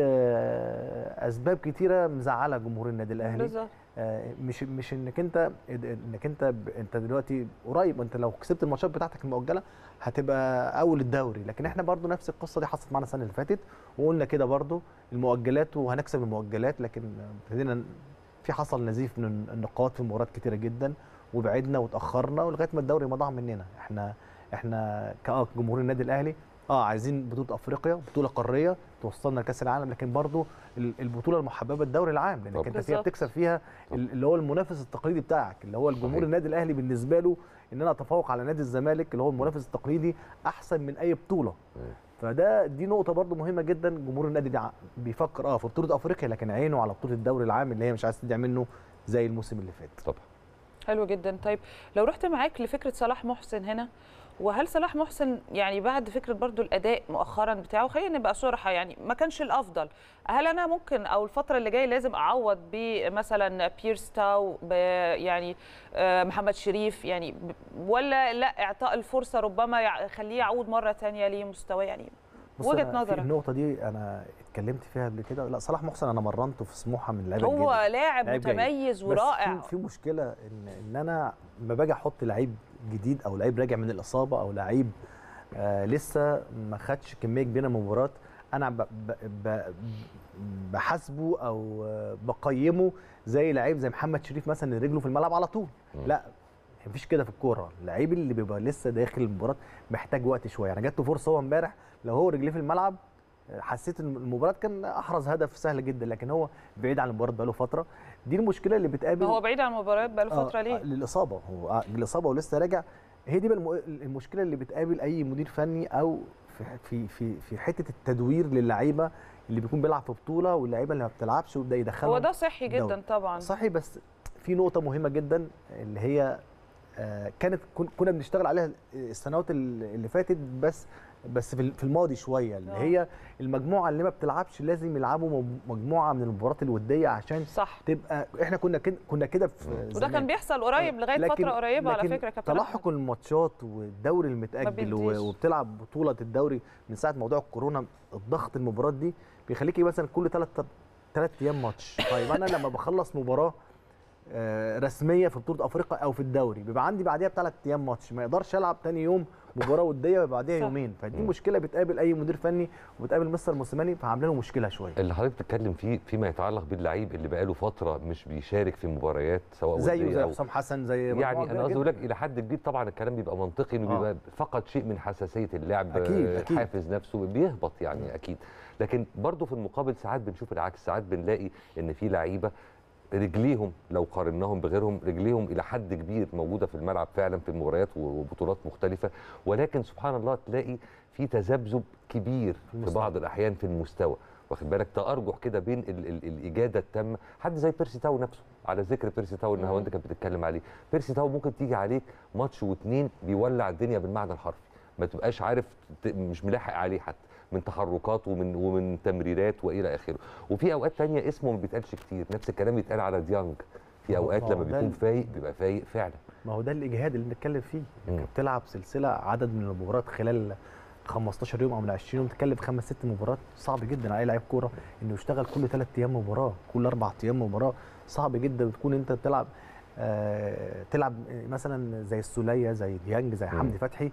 آه، اسباب كتيرة مزعلة جمهور النادي الاهلي بالظبط. آه، مش مش انك انت انك انت ب- انت دلوقتي قريب انت لو كسبت الماتشات بتاعتك المؤجله هتبقى اول الدوري لكن احنا برضو نفس القصه دي حصلت معانا السنه اللي فاتت وقلنا كده برضو المؤجلات وهنكسب المؤجلات لكن ابتدينا في حصل نزيف من النقاط في مباريات كتيره جدا وبعدنا وتاخرنا ولغايه ما الدوري ما ضاع مننا احنا احنا كجمهور النادي الاهلي اه عايزين بطوله افريقيا بطوله قاريه توصلنا لكاس العالم لكن برضو ال- البطوله المحببه الدوري العام لانك طبعاً. انت فيها بالظبط. بتكسب فيها ال- اللي هو المنافس التقليدي بتاعك اللي هو الجمهور صحيح. النادي الاهلي بالنسبه له ان انا اتفوق على نادي الزمالك اللي هو المنافس التقليدي احسن من اي بطوله فده دي نقطه برضو مهمه جدا جمهور النادي ده بيفكر اه في بطوله افريقيا لكن عينه على بطوله الدوري العام اللي هي مش عايز تدعم منه زي الموسم اللي فات طبعا حلو جدا طيب لو رحت معاك لفكره صلاح محسن هنا وهل صلاح محسن يعني بعد فكره برضو الاداء مؤخرا بتاعه خلينا نبقى صراحه يعني ما كانش الافضل هل انا ممكن او الفتره اللي جايه لازم اعوض بمثلا بيرس تاو ب- يعني آه، محمد شريف يعني ب- ولا لا اعطاء الفرصه ربما يع- يخليه يعود مره تانية لمستواه يعني بص وجهه أنا في نظرك النقطه دي انا اتكلمت فيها قبل كده لا صلاح محسن انا مرنته في سموحه من اللعيبه هو الجيدة. لاعب لعيب جيد. متميز بس ورائع. في, في مشكله ان ان انا لما باجي احط لعيب جديد او لعيب راجع من الاصابه او لعيب آه لسه ما خدش كميه كبيره من المباريات انا ب ب ب بحاسبه او آه، بقيمه زي لعيب زي محمد شريف مثلا اللي رجله في الملعب على طول لا مفيش كده في الكوره اللعيب اللي بيبقى لسه داخل المباراه محتاج وقت شويه انا جات له فرصه هو امبارح لو هو رجليه في الملعب حسيت ان المباراه كان احرز هدف سهل جدا لكن هو بعيد عن المباراه بقاله فتره دي المشكله اللي بتقابل هو بعيد عن المباريات بقاله آه، فتره ليه آه، للاصابه هو آه، الاصابه ولسه راجع هي دي بقى الم- المشكله اللي بتقابل اي مدير فني او في في في في حته التدوير للعيبه اللي بيكون بيلعب في بطوله واللعيبه اللي ما بتلعبش ويبدا يدخلهم هو ده صحي الدوري. جدا طبعا صحي بس في نقطه مهمه جدا اللي هي آه، كانت كن- كنا بنشتغل عليها السنوات اللي اللي فاتت بس بس في في الماضي شويه اللي آه. هي المجموعه اللي ما بتلعبش لازم يلعبوا مج- مجموعه من المباريات الوديه عشان صح تبقى احنا كنا كده كنا كده في وده زمان. كان بيحصل قريب لغايه لكن- فتره قريبه على لكن فكره كابتن أحمد. تلاحق الماتشات والدوري المتاجل و- بيديش. وبتلعب بطوله الدوري من ساعه موضوع الكورونا الضغط المباريات دي بيخليكي مثلا كل ثلاث ثلاث ايام ماتش طيب انا لما بخلص مباراه آه، رسميه في بطوله افريقيا او في الدوري بيبقى عندي بعديها بثلاث ايام ماتش ما يقدرش العب تاني يوم مباراه وديه ويبقى بعديها صح. يومين فدي مشكله بتقابل اي مدير فني وبتقابل مستر موسيماني فعامله له مشكله شويه اللي حضرتك بتتكلم فيه فيما يتعلق باللعيب اللي بقاله فتره مش بيشارك في مباريات سواء زيه ودية زي أو- حسام حسن زي مجموعة يعني كبيرة انا قصدي اقول لك جداً. الى حد كبير طبعا الكلام بيبقى منطقي انه آه. بيبقى فقد شيء من حساسيه اللعب أكيد، آه، أكيد. حافز نفسه بيهبط يعني اكيد لكن برضه في المقابل ساعات بنشوف العكس ساعات بنلاقي ان في لعيبه رجليهم لو قارناهم بغيرهم رجليهم الى حد كبير موجوده في الملعب فعلا في المباريات وبطولات مختلفه ولكن سبحان الله تلاقي في تذبذب كبير في المستوى. بعض الاحيان في المستوى واخد بالك تارجح كده بين ال ال الاجاده التامه حد زي بيرسي تاو نفسه على ذكر بيرسي تاو اللي هو انت كانت بتتكلم عليه بيرسي تاو ممكن تيجي عليك ماتش واتنين بيولع الدنيا بالمعنى الحرفي ما تبقاش عارف ت- مش ملاحق عليه حتى من تحركات ومن ومن تمريرات والى اخره وفي اوقات تانية اسمه ما بيتقالش كتير نفس الكلام يتقال على ديانج في اوقات ما هو لما ده بيكون ال- فايق بيبقى فايق فعلا ما هو ده الاجهاد اللي بنتكلم فيه انك بتلعب سلسله عدد من المباريات خلال 15 يوم او من 20 يوم تتكلم في خمس ست مباريات صعب جدا على اي لعيب كوره انه يشتغل كل ثلاث ايام مباراه كل اربع ايام مباراه صعب جدا تكون انت بتلعب آه تلعب مثلا زي السوليه زي ديانج زي مم. حمدي فتحي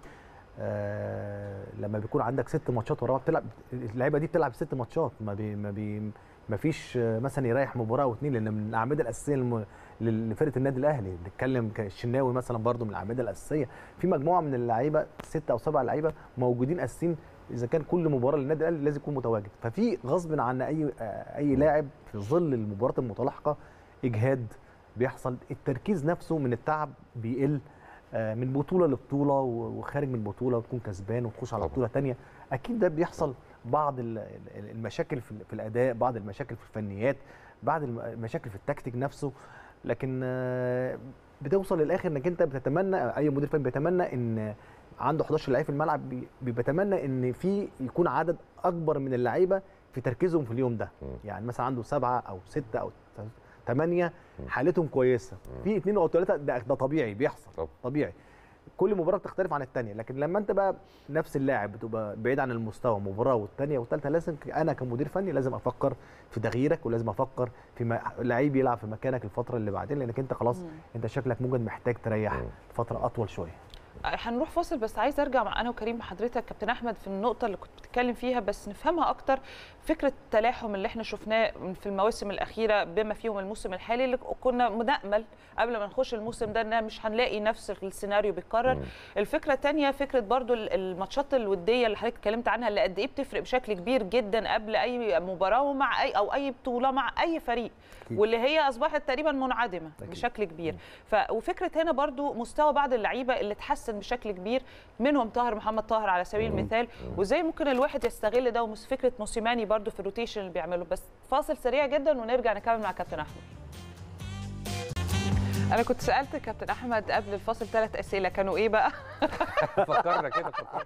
آه لما بيكون عندك ست ماتشات ورا بعض بتلعب اللعيبه دي بتلعب ست ماتشات ما بي ما بي ما فيش آه، مثلا يريح مباراه او اتنين لان من الاعمده الاساسيه للم- لل- لفرقه النادي الاهلي بنتكلم ك- الشناوي مثلا برضو من الاعمده الاساسيه في مجموعه من اللعيبه ست او سبع لعيبه موجودين اساسيين اذا كان كل مباراه للنادي الاهلي لازم يكون متواجد ففي غصب عن اي آه، اي لاعب في ظل المباراه المتلاحقه اجهاد بيحصل التركيز نفسه من التعب بيقل آه، من بطوله لبطوله و- وخارج من بطوله وتكون كسبان وتخش على بطوله تانية اكيد ده بيحصل بعض ال- ال- المشاكل في ال- في الاداء بعض المشاكل في الفنيات بعض الم- المشاكل في التكتيك نفسه لكن آه، بتوصل للاخر انك انت بتتمنى اي مدير فني بيتمنى ان عنده 11 لعيب في الملعب بي- بيتمنى ان في يكون عدد اكبر من اللعيبه في تركيزهم في اليوم ده يعني مثلا عنده سبعه او سته او ثمانيه حالتهم كويسه في اثنين او ثلاثه ده, ده طبيعي بيحصل طبيعي كل مباراه بتختلف عن الثانيه لكن لما انت بقى نفس اللاعب بتبقى بعيد عن المستوى مباراه والثانيه والثالثه لازم ك- انا كمدير فني لازم افكر في تغييرك ولازم افكر في م- لعيب يلعب في مكانك الفتره اللي بعدين لانك انت خلاص مم. انت شكلك ممكن محتاج تريح فتره اطول شويه هنروح فاصل بس عايز ارجع مع انا وكريم مع حضرتك كابتن احمد في النقطه اللي كنت بتتكلم فيها بس نفهمها اكتر فكره التلاحم اللي احنا شفناه في المواسم الاخيره بما فيهم الموسم الحالي اللي كنا بنامل قبل ما نخش الموسم ده ان مش هنلاقي نفس السيناريو بيتكرر الفكره الثانيه فكره برضو ال- الماتشات الوديه اللي حضرتك اتكلمت عنها اللي قد ايه بتفرق بشكل كبير جدا قبل اي مباراه ومع اي او اي بطوله مع اي فريق أكيد. واللي هي اصبحت تقريبا منعدمه بشكل كبير ف وفكره هنا برضو مستوى بعض اللعيبه اللي اتحسن بشكل كبير منهم طاهر محمد طاهر على سبيل المثال وازاي ممكن الواحد يستغل ده ومس فكره موسيماني برضو في الروتيشن اللي بيعمله بس فاصل سريع جدا ونرجع نكمل مع كابتن احمد انا كنت سالت كابتن احمد قبل الفاصل ثلاث اسئله كانوا ايه بقى فكرنا كده فكرنا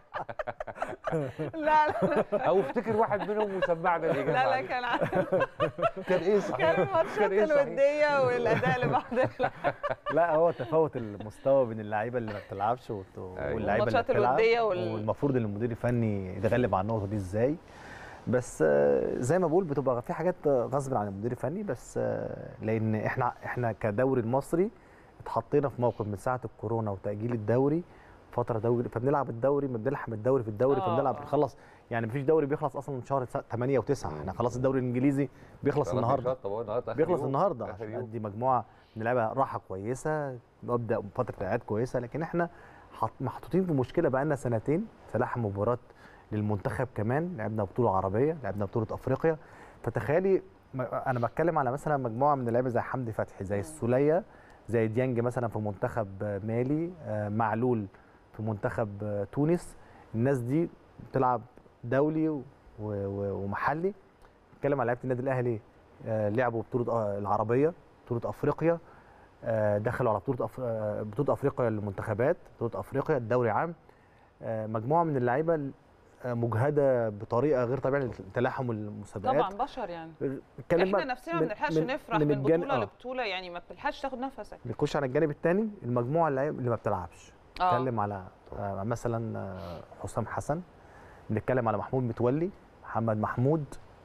لا لا او افتكر واحد منهم وسمعنا الاجابه لا لا عليه. كان ع- كان ايه صحيح كان الماتشات كان إيه صحيح؟ الوديه والاداء اللي بعد لا هو تفاوت المستوى بين اللعيبه اللي ما بتلعبش والت- واللعيبه اللي والماتشات بتلعب الودية وال- والمفروض ان المدير الفني يتغلب على النقطه دي ازاي بس آه، زي ما بقول بتبقى في حاجات غصب عن المدير الفني بس آه، لان احنا احنا كدوري المصري اتحطينا في موقف من ساعه الكورونا وتاجيل الدوري فتره دوري فبنلعب الدوري ما بنلحم الدوري في الدوري آه، فبنلعب آه. بنخلص يعني مفيش دوري بيخلص اصلا من شهر 8 و9 احنا خلاص الدوري الانجليزي بيخلص خلاص النهارده بيشطب أهو النهارده آخر بيخلص يوم. النهارده آخر عشان يوم. ادي مجموعه من اللعيبه راحه كويسه نبدا فتره اعداد كويسه لكن احنا حط- محطوطين في مشكله بقالنا سنتين تلاحم مباراه للمنتخب كمان لعبنا بطوله عربيه لعبنا بطوله افريقيا فتخيلي م- انا بتكلم على مثلا مجموعه من اللعيبه زي حمدي فتحي زي السوليه زي ديانج مثلا في منتخب مالي آه، معلول في منتخب آه، تونس الناس دي بتلعب دولي و- و- ومحلي بتكلم على لعيبه النادي الاهلي آه، لعبوا بطوله آه، العربيه بطوله افريقيا آه، دخلوا على بطوله أف... آه، بطوله افريقيا للمنتخبات بطوله افريقيا الدوري عام آه، مجموعه من اللعيبه آه، مجهده بطريقه غير طبيعيه لتلاحم المسابقات طبعا بشر يعني نتكلم احنا بقى نفسنا ما من- بنلحقش من- نفرح من من, الجانب- بطوله آه. لبطوله يعني ما بتلحقش تاخد نفسك نخش على الجانب الثاني المجموعه اللعيبه اللي ما بتلعبش آه. نتكلم على آه، مثلا آه، حسام حسن بنتكلم على محمود متولي محمد محمود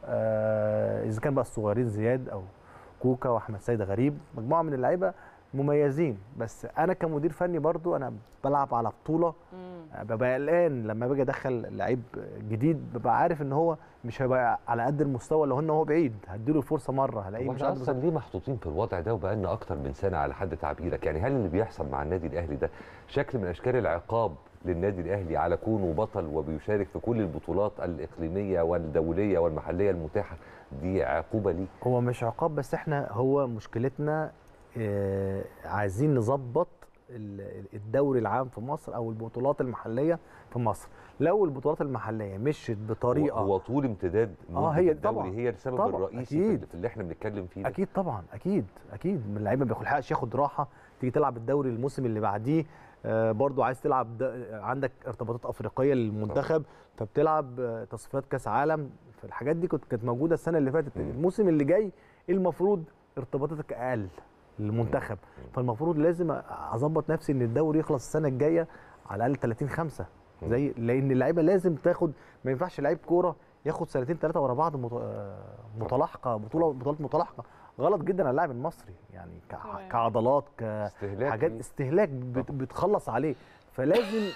آه، اذا كان بقى الصغيرين زياد او كوكا واحمد سيد غريب مجموعه من اللعيبه مميزين بس انا كمدير فني برضو انا بلعب على بطوله آه، ببقى قلقان لما باجي ادخل لعيب جديد ببقى عارف ان هو مش هيبقى على قد المستوى لو ان هو بعيد هديله الفرصه مره هلاقيه هو مش احنا قد اصلا ليه محطوطين في الوضع ده وبقالنا اكتر من سنه على حد تعبيرك يعني هل اللي بيحصل مع النادي الاهلي ده شكل من اشكال العقاب للنادي الاهلي على كونه بطل وبيشارك في كل البطولات الاقليميه والدوليه والمحليه المتاحه دي عقوبه ليه هو مش عقاب بس احنا هو مشكلتنا آه، عايزين نظبط ال- الدوري العام في مصر او البطولات المحليه في مصر لو البطولات المحليه مشيت بطريقه هو طول امتداد اه مدة هي الدوري طبعا هي السبب طبعا الرئيسي في أكيد. اللي- في اللي احنا بنتكلم فيه ده اكيد طبعا اكيد اكيد اللعيب ما بيلحقش ياخد راحه تيجي تلعب الدوري الموسم اللي بعديه آه، برضو عايز تلعب د- عندك ارتباطات افريقيه للمنتخب فبتلعب آه، تصفيات كاس عالم فالحاجات دي كنت كانت موجوده السنه اللي فاتت الموسم اللي جاي المفروض ارتباطاتك اقل للمنتخب فالمفروض لازم اظبط نفسي ان الدوري يخلص السنه الجايه على الاقل 30 5 زي لان اللعيبه لازم تاخد ما ينفعش لعيب كوره ياخد سنتين ثلاثه ورا بعض مت- آه، متلاحقه بطوله بطولات متلاحقه غلط جدا على اللاعب المصري يعني كع- كعضلات كحاجات ليه. استهلاك بت- بتخلص عليه فلازم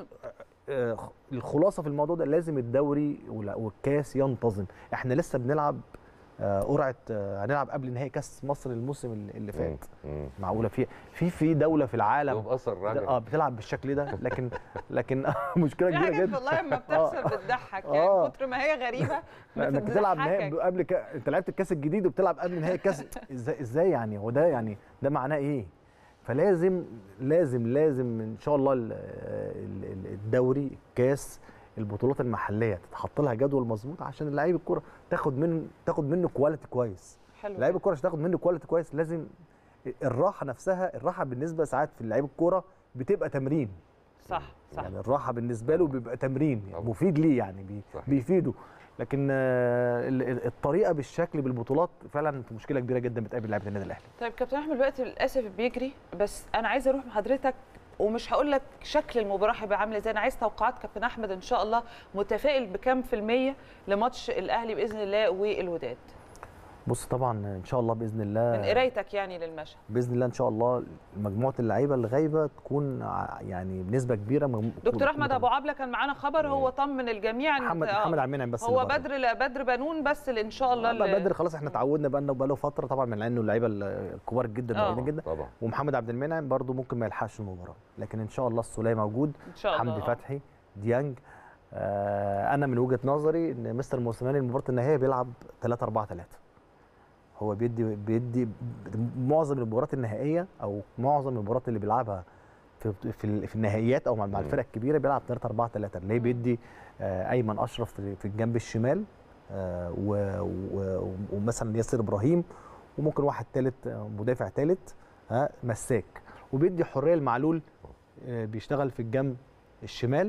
آه، الخلاصه في الموضوع ده لازم الدوري ولا- والكاس ينتظم احنا لسه بنلعب آه، قرعه آه، هنلعب قبل نهائي كاس مصر الموسم اللي- اللي فات معقوله في في في دوله في العالم اه بتلعب بالشكل ده لكن لكن مشكله في كبيره حاجات جدا والله لما آه. بتحصل بتضحك آه. يعني كتر ما هي غريبه لا، انك بتلعب نهائي بتضحكك. قبل ك... انت لعبت الكاس الجديد وبتلعب قبل نهائي الكاس ازاي ازاي يعني هو ده يعني ده معناه ايه فلازم لازم لازم ان شاء الله ال- ال- ال- الدوري الكاس البطولات المحليه تتحط لها جدول مظبوط عشان لعيب الكوره تاخد من تاخد منه كواليتي كويس حلو لعيب الكوره عشان تاخد منه كواليتي كويس لازم الراحه نفسها الراحه بالنسبه ساعات في لعيب الكوره بتبقى تمرين صح صح يعني الراحه بالنسبه له بيبقى تمرين يعني مفيد ليه يعني بي بيفيده لكن آه، ال- ال- الطريقه بالشكل بالبطولات فعلا في مشكله كبيره جدا بتقابل لعيبه النادي الاهلي طيب كابتن احمد الوقت للاسف بيجري بس انا عايزه اروح مع حضرتك ومش هقول لك شكل المباراه هيبقى عامل ازاي انا عايز توقعات كابتن احمد ان شاء الله متفائل بكام في الميه لماتش الاهلي باذن الله والوداد بص طبعا ان شاء الله باذن الله من قرايتك يعني للمشهد باذن الله ان شاء الله مجموعه اللعيبه اللي غايبه تكون ع- يعني بنسبه كبيره مم- دكتور احمد ابو عبله كان معانا خبر هو طمن الجميع إن- محمد- آه، محمد عبد المنعم بس هو اللي بره. بدر لا بدر بنون بس اللي ان شاء الله لا اللي- بدر خلاص احنا اتعودنا بقى بقى له فتره طبعا من انه اللعيبه الكبار جدا آه. قريبين جدا طبعا ومحمد عبد المنعم برده ممكن ما يلحقش المباراه لكن ان شاء الله السوليه موجود إن شاء الله، حمدي آه. فتحي ديانج آه انا من وجهه نظري ان مستر موسيماني المباراه النهائيه بيلعب 3 4 3 هو بيدي بيدي معظم المباريات النهائيه او معظم المباريات اللي بيلعبها في في, ال- في النهائيات او مع مع الفرق الكبيره بيلعب 3 4 3 اللي هي بيدي آه ايمن اشرف في في الجنب الشمال آه و- و- ومثلا ياسر ابراهيم وممكن واحد ثالث مدافع ثالث ها مساك وبيدي حريه المعلول آه، بيشتغل في الجنب الشمال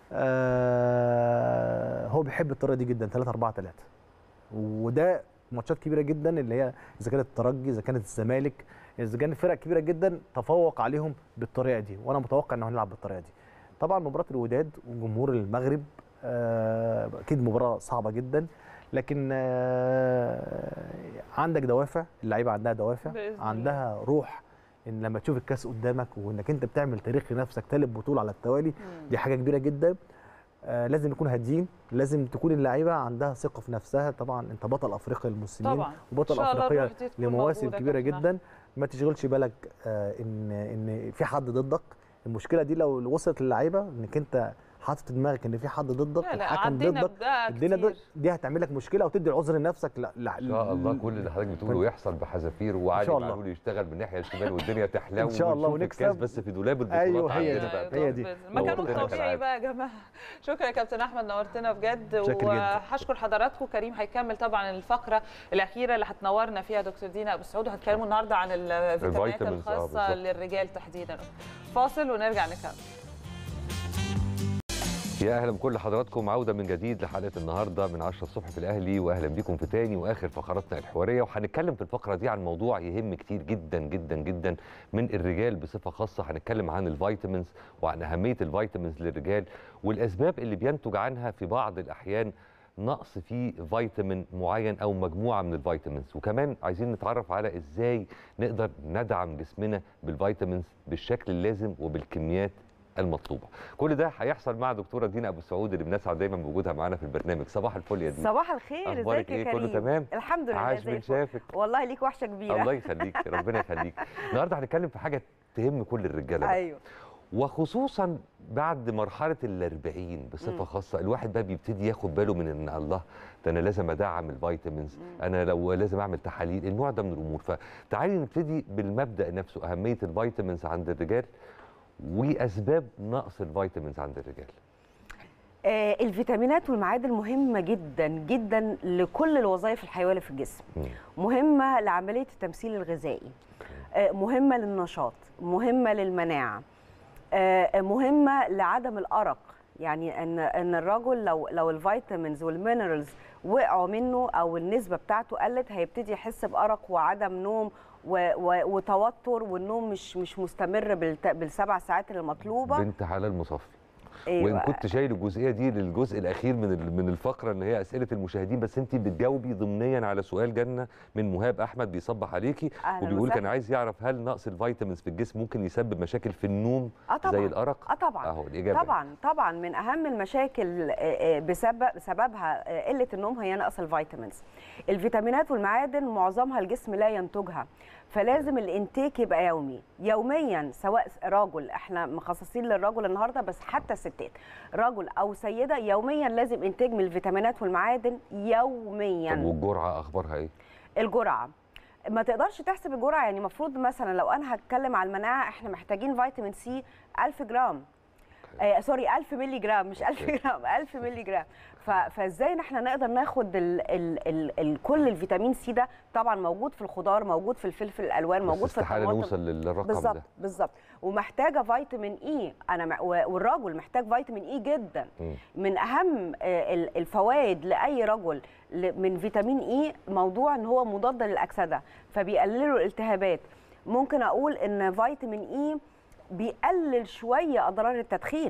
آه، هو بيحب الطريقه دي جدا 3 4 3 وده ماتشات كبيره جدا اللي هي اذا كانت الترجي اذا كانت الزمالك اذا كانت فرق كبيره جدا تفوق عليهم بالطريقه دي وانا متوقع ان هنلعب بالطريقه دي طبعا مباراه الوداد وجمهور المغرب آه، اكيد مباراه صعبه جدا لكن آه، عندك دوافع اللعيبه عندها دوافع بإذن الله. عندها روح ان لما تشوف الكاس قدامك وانك انت بتعمل تاريخ لنفسك ثالث بطوله على التوالي دي حاجه كبيره جدا آه لازم نكون هاديين لازم تكون اللعيبه عندها ثقه في نفسها طبعا انت بطل افريقيا للمسلمين طبعا. وبطل إن شاء الله افريقيا الروح دي تكون لمواسم موجودة كبيره كابتن جدا ما تشغلش بالك آه ان ان في حد ضدك المشكله دي لو وصلت للعيبه انك انت حاطط في دماغك ان في حد ضدك لا لا الحكم عدينا ضدك بده الدنيا دي, كتير. دي هتعمل لك مشكله وتدي العذر لنفسك لا لا ان شاء الله كل اللي حضرتك بتقوله يحصل بحذافير وعلي شاء الله. معلول يشتغل من الناحيه الشمال والدنيا تحلى إن شاء الله ونشوف الكاس ونكسب. بس في دولاب البطولات أيوه، هي عندنا دي. بقى. هي دي. مكانه نورتنا الطبيعي كالعادة. بقى يا جماعه شكرا يا كابتن احمد نورتنا بجد شكرا جدا. وهشكر حضراتكم كريم هيكمل طبعا الفقره الاخيره اللي هتنورنا فيها دكتور دينا ابو سعود وهتكلموا النهارده عن الفيتامينات الفيتامينز، آه، الخاصه بالظبط. للرجال تحديدا فاصل ونرجع نكمل يا اهلا بكل حضراتكم عوده من جديد لحلقه النهارده من 10 الصبح في الاهلي واهلا بيكم في تاني واخر فقراتنا الحواريه وهنتكلم في الفقره دي عن موضوع يهم كتير جدا جدا جدا من الرجال بصفه خاصه هنتكلم عن الفيتامينز وعن اهميه الفيتامينز للرجال والاسباب اللي بينتج عنها في بعض الاحيان نقص في فيتامين معين او مجموعه من الفيتامينز وكمان عايزين نتعرف على ازاي نقدر ندعم جسمنا بالفيتامينز بالشكل اللازم وبالكميات المطلوبه كل ده هيحصل مع دكتوره دينا ابو سعود اللي بنسعد دايما بوجودها معانا في البرنامج صباح الفل يا دينا صباح الخير أخبارك ازيك يا إيه؟ كريم كله تمام؟ الحمد لله عاش زي من الفل. شافك. والله ليك وحشه كبيره الله يخليك ربنا يخليك النهارده هنتكلم في حاجه تهم كل الرجاله بقى. ايوه وخصوصا بعد مرحله الأربعين بصفه مم. خاصه الواحد بقى بيبتدي ياخد باله من ان الله ده انا لازم ادعم الفيتامينز انا لو لازم اعمل تحاليل النوع ده من الامور فتعالي نبتدي بالمبدا نفسه اهميه الفيتامينز عند الرجال واسباب نقص الفيتامينز عند الرجال آه الفيتامينات والمعادن مهمه جدا جدا لكل الوظائف الحيويه اللي في الجسم مهمه لعمليه التمثيل الغذائي آه مهمه للنشاط مهمه للمناعه آه، مهمه لعدم الارق يعني ان ان الرجل لو لو الفيتامينز والمينرالز وقعوا منه او النسبه بتاعته قلت هيبتدي يحس بارق وعدم نوم و و وتوتر والنوم مش مش مستمر بالت- بالسبع ساعات المطلوبه بنت حلال مصفي أيوة. وان كنت شايل الجزئيه دي للجزء الاخير من ال- من الفقره ان هي اسئله المشاهدين بس انت بتجاوبي ضمنيا على سؤال جنه من مهاب احمد بيصبح عليكي أهلاً وبيقول كان وسهلاً. عايز يعرف هل نقص الفيتامينز في الجسم ممكن يسبب مشاكل في النوم اه طبعا زي الارق اه طبعا اهو الاجابه طبعا طبعا من اهم المشاكل آه، آه، بسبب سببها آه، قله النوم هي نقص الفيتامينز الفيتامينات والمعادن معظمها الجسم لا ينتجها فلازم الانتيك يبقى يومي يوميا سواء راجل احنا مخصصين للرجل النهارده بس حتى الستات رجل او سيده يوميا لازم انتاج من الفيتامينات والمعادن يوميا طب والجرعه اخبارها ايه الجرعه ما تقدرش تحسب الجرعه يعني المفروض مثلا لو انا هتكلم على المناعه احنا محتاجين فيتامين سي 1000 جرام آه سوري 1000 مللي جرام مش 1000 جرام 1000 مللي جرام ف- فازاي ان احنا نقدر ناخد ال ال ال ال كل الفيتامين سي ده طبعا موجود في الخضار موجود في الفلفل الالوان موجود بس في استحاله الطماطم نوصل للرقم بالظبط ده بالظبط ومحتاجه فيتامين اي انا مع- و- والرجل محتاج فيتامين اي جدا مم. من اهم آه، ال- الفوائد لاي رجل ل- من فيتامين اي موضوع ان هو مضاد للاكسده فبيقللوا الالتهابات ممكن اقول ان فيتامين اي بيقلل شويه اضرار التدخين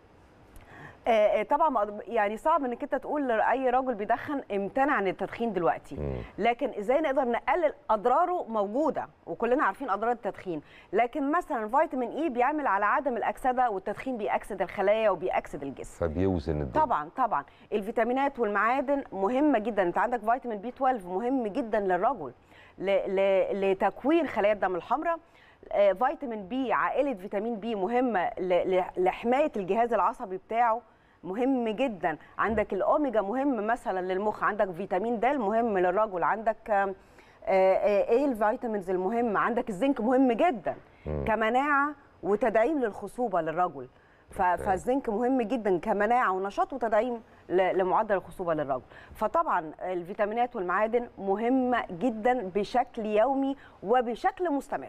آه، آه، طبعا ما أقدر- يعني صعب انك انت تقول لاي راجل بيدخن امتنع عن التدخين دلوقتي لكن ازاي نقدر نقلل اضراره موجوده وكلنا عارفين اضرار التدخين لكن مثلا فيتامين اي بيعمل على عدم الاكسده والتدخين بيأكسد الخلايا وبيأكسد الجسم فبيوزن الدنيا طبعا طبعا الفيتامينات والمعادن مهمه جدا انت عندك فيتامين بي 12 مهم جدا للرجل ل- ل- لتكوين خلايا الدم الحمراء آه، فيتامين بي عائله فيتامين بي مهمه ل- ل- لحمايه الجهاز العصبي بتاعه مهم جدا عندك الاوميجا مهم مثلا للمخ عندك فيتامين د مهم للرجل عندك آم، آه، آه، ايه الفيتامينز المهمه عندك الزنك مهم جدا مم. كمناعه وتدعيم للخصوبه للرجل ف- فالزنك مهم جدا كمناعه ونشاط وتدعيم ل- لمعدل الخصوبه للرجل فطبعا الفيتامينات والمعادن مهمه جدا بشكل يومي وبشكل مستمر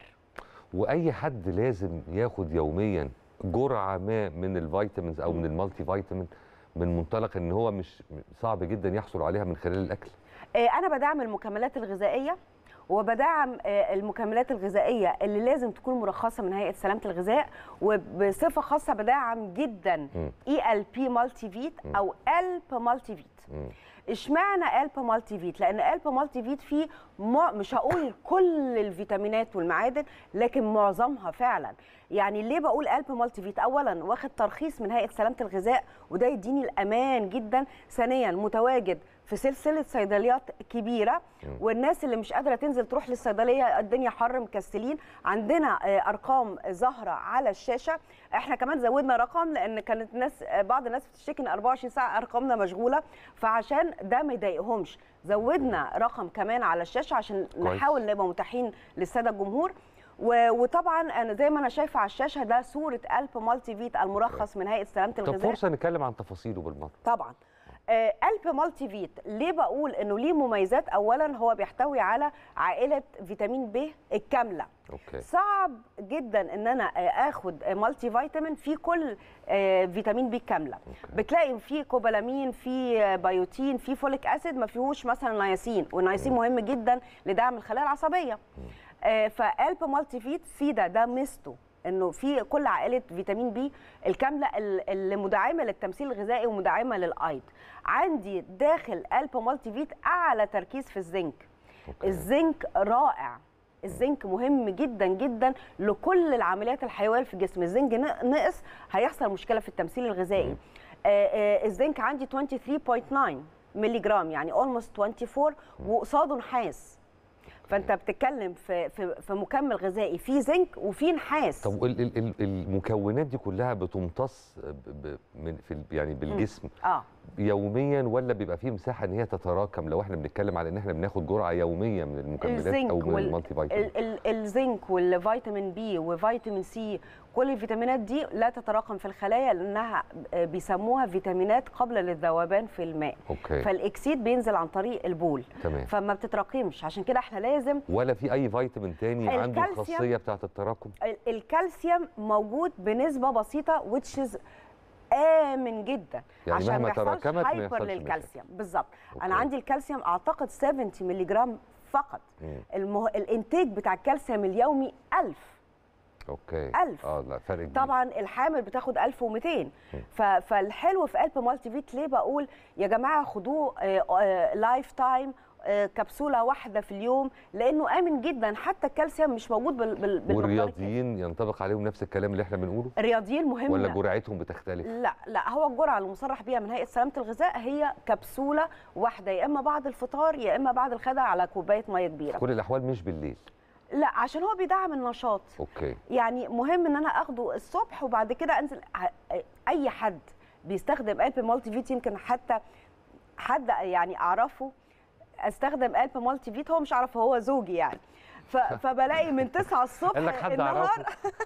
واي حد لازم ياخد يوميا جرعه ما من الفيتامينز او من المالتي فيتامين من منطلق ان هو مش صعب جدا يحصل عليها من خلال الاكل آه، انا بدعم المكملات الغذائيه وبدعم آه، المكملات الغذائيه اللي لازم تكون مرخصه من هيئه سلامه الغذاء وبصفه خاصه بدعم جدا مم. اي ال بي مالتي فيت او الب مالتي فيت مم. اشمعنى الب مالتي فيت لان الب مالتي فيت فيه مع... مش هقول كل الفيتامينات والمعادن لكن معظمها فعلا يعني ليه بقول الب مالتي فيت اولا واخد ترخيص من هيئه سلامه الغذاء وده يديني الامان جدا ثانيا متواجد في سلسله صيدليات كبيره والناس اللي مش قادره تنزل تروح للصيدليه الدنيا حر مكسلين عندنا آه، ارقام ظاهره على الشاشه احنا كمان زودنا رقم لان كانت ناس آه، بعض الناس بتشتكي ان 24 ساعه ارقامنا مشغوله فعشان ده ما يضايقهمش زودنا رقم كمان على الشاشه عشان كويس. نحاول نبقى متاحين للساده الجمهور و- وطبعا انا زي ما انا شايفه على الشاشه ده صوره الب مالتي فيت المرخص من هيئه سلامه طب الغذاء فرصه نتكلم عن تفاصيله بالمره طبعا آه، الب مالتي فيت ليه بقول انه ليه مميزات اولا هو بيحتوي على عائله فيتامين ب الكامله اوكي صعب جدا ان انا آه، اخد آه، مالتي فيتامين في كل آه، فيتامين بي الكامله بتلاقي في كوبالامين في آه، بايوتين في فوليك اسيد ما فيهوش مثلا نياسين والنياسين مهم جدا لدعم الخلايا العصبيه آه، فالب مالتي فيت في ده ده ميزته انه في كل عائله فيتامين بي الكامله ال- اللي مدعمه للتمثيل الغذائي ومدعمه للايض عندي داخل الب مالتي فيت اعلى تركيز في الزنك الزنك رائع الزنك مهم جدا جدا لكل العمليات الحيويه في الجسم الزنك ن- نقص هيحصل مشكله في التمثيل الغذائي آه، آه، الزنك عندي 23.9 مللي جرام يعني اولموست 24 وقصاده نحاس فانت بتتكلم في في في مكمل غذائي فيه زنك وفيه نحاس طب ال- ال- ال- المكونات دي كلها بتمتص ب- ب- من في ال- يعني بالجسم اه يوميا ولا بيبقى فيه مساحه ان هي تتراكم لو احنا بنتكلم على ان احنا بناخد جرعه يوميه من المكملات الزنك او من وال- المالتي فيتامين ال- ال- الزنك والفيتامين بي وفيتامين سي كل الفيتامينات دي لا تتراكم في الخلايا لانها بيسموها فيتامينات قابله للذوبان في الماء اوكي فالاكسيد بينزل عن طريق البول تمام فما بتتراكمش عشان كده احنا لازم ولا في اي فيتامين تاني عنده الكالسيوم- الخاصيه بتاعه التراكم ال- الكالسيوم موجود بنسبه بسيطه which is امن جدا يعني عشان مهما ما يحصلش تراكمت ما هايبر يحصلش مشاكل. للكالسيوم بالظبط أوكي. انا عندي الكالسيوم اعتقد 70 مللي جرام فقط مم. المه... الانتاج بتاع الكالسيوم اليومي 1000 اوكي ألف. اه لا فرق كبير طبعا الحامل بتاخد 1200 ف... فالحلو في قلب مالتي فيت ليه بقول يا جماعه خدوه لايف تايم كبسوله واحده في اليوم لانه امن جدا حتى الكالسيوم مش موجود بال... بال... بالمقدار والرياضيين ينطبق عليهم نفس الكلام اللي احنا بنقوله الرياضيين مهم ولا جرعتهم بتختلف لا لا هو الجرعه المصرح بيها من هيئه سلامه الغذاء هي كبسوله واحده يا اما بعد الفطار يا اما بعد الغداء على كوبايه ميه في كبيره كل الاحوال مش بالليل لا عشان هو بيدعم النشاط اوكي يعني مهم ان انا اخده الصبح وبعد كده انزل ع- اي حد بيستخدم قلب مالتي فيت يمكن حتى حد يعني اعرفه استخدم قلب مالتي فيت هو مش عارف هو زوجي يعني ف- فبلاقي من 9 الصبح قال لك حد النهار اعرفه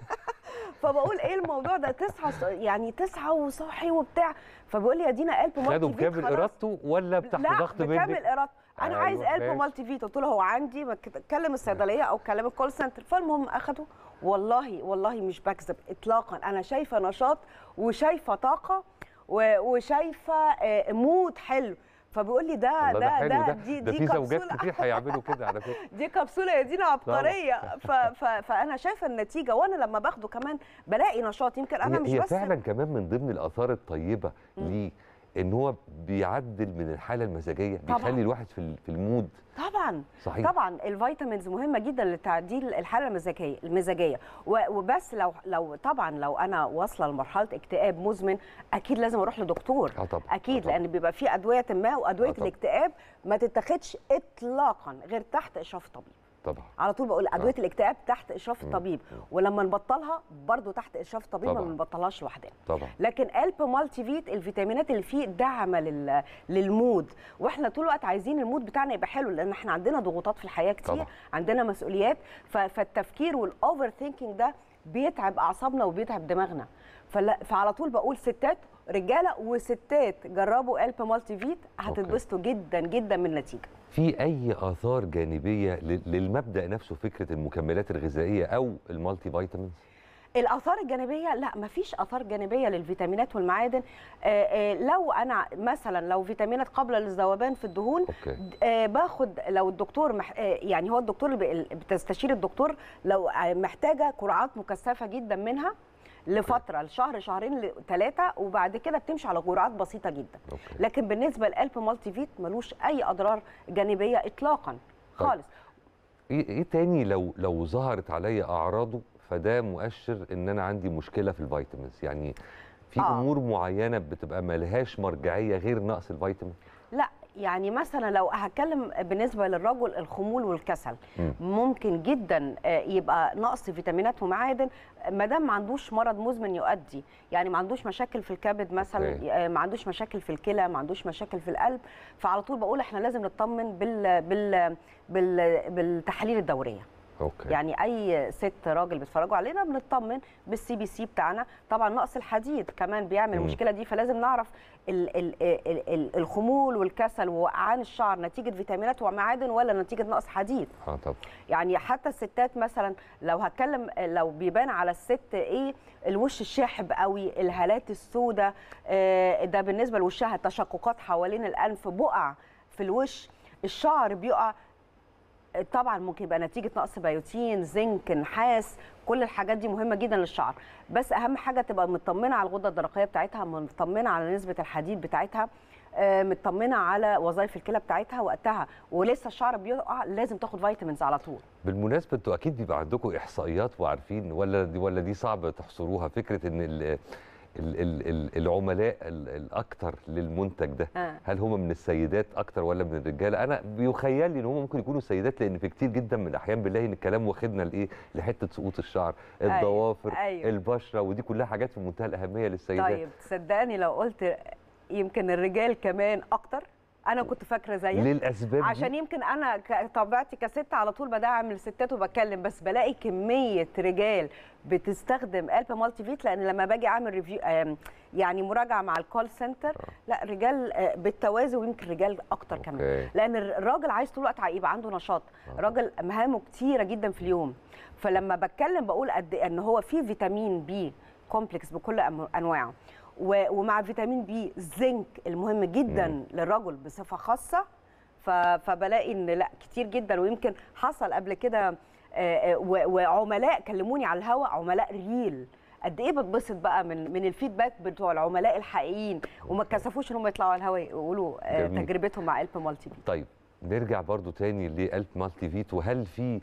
فبقول ايه الموضوع ده 9 الص- يعني 9 وصاحي وبتاع فبقول لي يا دينا قلب خدوا مالتي فيت بكامل خلاص. ارادته ولا تحت لا ضغط بكامل منك ارادته انا أيوة، عايز قلب ماشي. مالتي فيت قلت له هو عندي ما ك- كلم الصيدليه او كلم الكول سنتر فالمهم اخده والله والله مش بكذب اطلاقا انا شايفه نشاط وشايفه طاقه و- وشايفه آه، مود حلو فبيقول لي ده الله ده ده حلو ده ده دي ده دي في زوجات كبسوله كتير هيعملوا كده على فكره دي كبسوله يا دينا عبقريه ف ف فانا شايفه النتيجه وانا لما باخده كمان بلاقي نشاط يمكن انا هي- مش هي بس فعلا كمان من ضمن الاثار الطيبه ليه ان هو بيعدل من الحاله المزاجيه طبعاً. بيخلي الواحد في ال- في المود طبعا صحيح. طبعا الفيتامينز مهمه جدا لتعديل الحاله المزاجيه المزاجيه و- وبس لو لو طبعا لو انا واصله لمرحله اكتئاب مزمن اكيد لازم اروح لدكتور اه طبعا اكيد لان بيبقى في ادويه ما وادويه آه طبعاً. الاكتئاب ما تتاخدش اطلاقا غير تحت اشراف طبيب طبعا على طول بقول ادويه آه. الاكتئاب تحت اشراف مم. الطبيب ولما نبطلها برضو تحت اشراف الطبيب ما طبعاً. بنبطلهاش لوحدنا طبعا لكن قلب مالتي فيت الفيتامينات اللي فيه داعمه لل... للمود واحنا طول الوقت عايزين المود بتاعنا يبقى حلو لان احنا عندنا ضغوطات في الحياه كتير طبعا. عندنا مسؤوليات ف... فالتفكير والاوفر ثينكينج ده بيتعب اعصابنا وبيتعب دماغنا فلا... فعلى طول بقول ستات رجاله وستات جربوا قلب مالتي فيت هتتبسطوا جدا جدا من النتيجه في اي اثار جانبيه لل- للمبدا نفسه فكره المكملات الغذائيه او المالتي فيتامينز الاثار الجانبيه لا مفيش اثار جانبيه للفيتامينات والمعادن آه، آه، لو انا مثلا لو فيتامينات قابله للذوبان في الدهون اوكي آه، باخد لو الدكتور مح... آه، يعني هو الدكتور اللي بي- بتستشير الدكتور لو آه، محتاجه جرعات مكثفه جدا منها لفتره لشهر شهرين لثلاثه وبعد كده بتمشي على جرعات بسيطه جدا أوكي. لكن بالنسبه للقلب مالتي فيت ملوش اي اضرار جانبيه اطلاقا طيب. خالص ايه ايه تاني لو لو ظهرت عليا اعراضه فده مؤشر ان انا عندي مشكله في الفيتامينز يعني في آه. امور معينه بتبقى ملهاش مرجعيه غير نقص الفيتامين لا يعني مثلا لو هتكلم بالنسبه للرجل الخمول والكسل مم. ممكن جدا آه، يبقى نقص فيتامينات ومعادن ما دام ما عندوش مرض مزمن يؤدي يعني ما عندوش مشاكل في الكبد مثلا أوكي. آه، ما عندوش مشاكل في الكلى ما عندوش مشاكل في القلب فعلى طول بقول احنا لازم نطمن بال بال بال بالتحاليل الدوريه اوكي يعني اي ست راجل بيتفرجوا علينا بنطمن بالسي بي سي بتاعنا طبعا نقص الحديد كمان بيعمل مم. المشكله دي فلازم نعرف ال ال ال ال الخمول والكسل ووقعان الشعر نتيجه فيتامينات ومعادن ولا نتيجه نقص حديد اه طبعا يعني حتى الستات مثلا لو هتكلم لو بيبان على الست ايه الوش الشاحب قوي الهالات السوداء آه، ده بالنسبه لوشها تشققات حوالين الانف بقع في الوش الشعر بيقع طبعا ممكن يبقى نتيجه نقص بيوتين زنك نحاس كل الحاجات دي مهمه جدا للشعر بس اهم حاجه تبقى مطمنه على الغده الدرقيه بتاعتها مطمنه على نسبه الحديد بتاعتها آه، مطمنه على وظائف الكلى بتاعتها وقتها ولسه الشعر بيقع لازم تاخد فيتامينز على طول بالمناسبه انتوا اكيد بيبقى عندكم احصائيات وعارفين ولا دي ولا دي صعب تحصروها فكره ان ال ال ال ال العملاء ال- الاكثر للمنتج ده آه. هل هم من السيدات اكتر ولا من الرجاله انا بيخيل لي ان هم ممكن يكونوا سيدات لان في كتير جدا من الاحيان بنلاقي ان الكلام واخدنا لايه لحته سقوط الشعر أيوة، الضوافر أيوة. البشره ودي كلها حاجات في منتهى الاهميه للسيدات طيب تصدقني لو قلت يمكن الرجال كمان اكتر انا كنت فاكره زيك ليه الأسباب دي؟ عشان يمكن انا ك- طبيعتي كست على طول بدعم الستات وبتكلم بس بلاقي كميه رجال بتستخدم قلب مالتي فيت لان لما باجي اعمل ريفيو آم، يعني مراجعه مع الكول سنتر لا رجال آه، بالتوازي ويمكن رجال اكتر كمان أوكي. لان الراجل عايز طول الوقت يبقى عنده نشاط راجل مهامه كتيره جدا في اليوم فلما بتكلم بقول قد إيه ان هو فيه فيتامين بي كومبلكس بكل أم- انواعه و- ومع فيتامين بي زنك المهم جدا مم. للرجل بصفه خاصه ف- فبلاقي ان لا كتير جدا ويمكن حصل قبل كده آه، آه، و- وعملاء كلموني على الهواء عملاء ريل قد ايه بتبسط بقى من من الفيدباك بتوع العملاء الحقيقيين وما اتكسفوش ان هم يطلعوا على الهواء يقولوا آه، جميل. تجربتهم مع قلب مالتي بي طيب نرجع برضو تاني لقلب مالتي فيت وهل في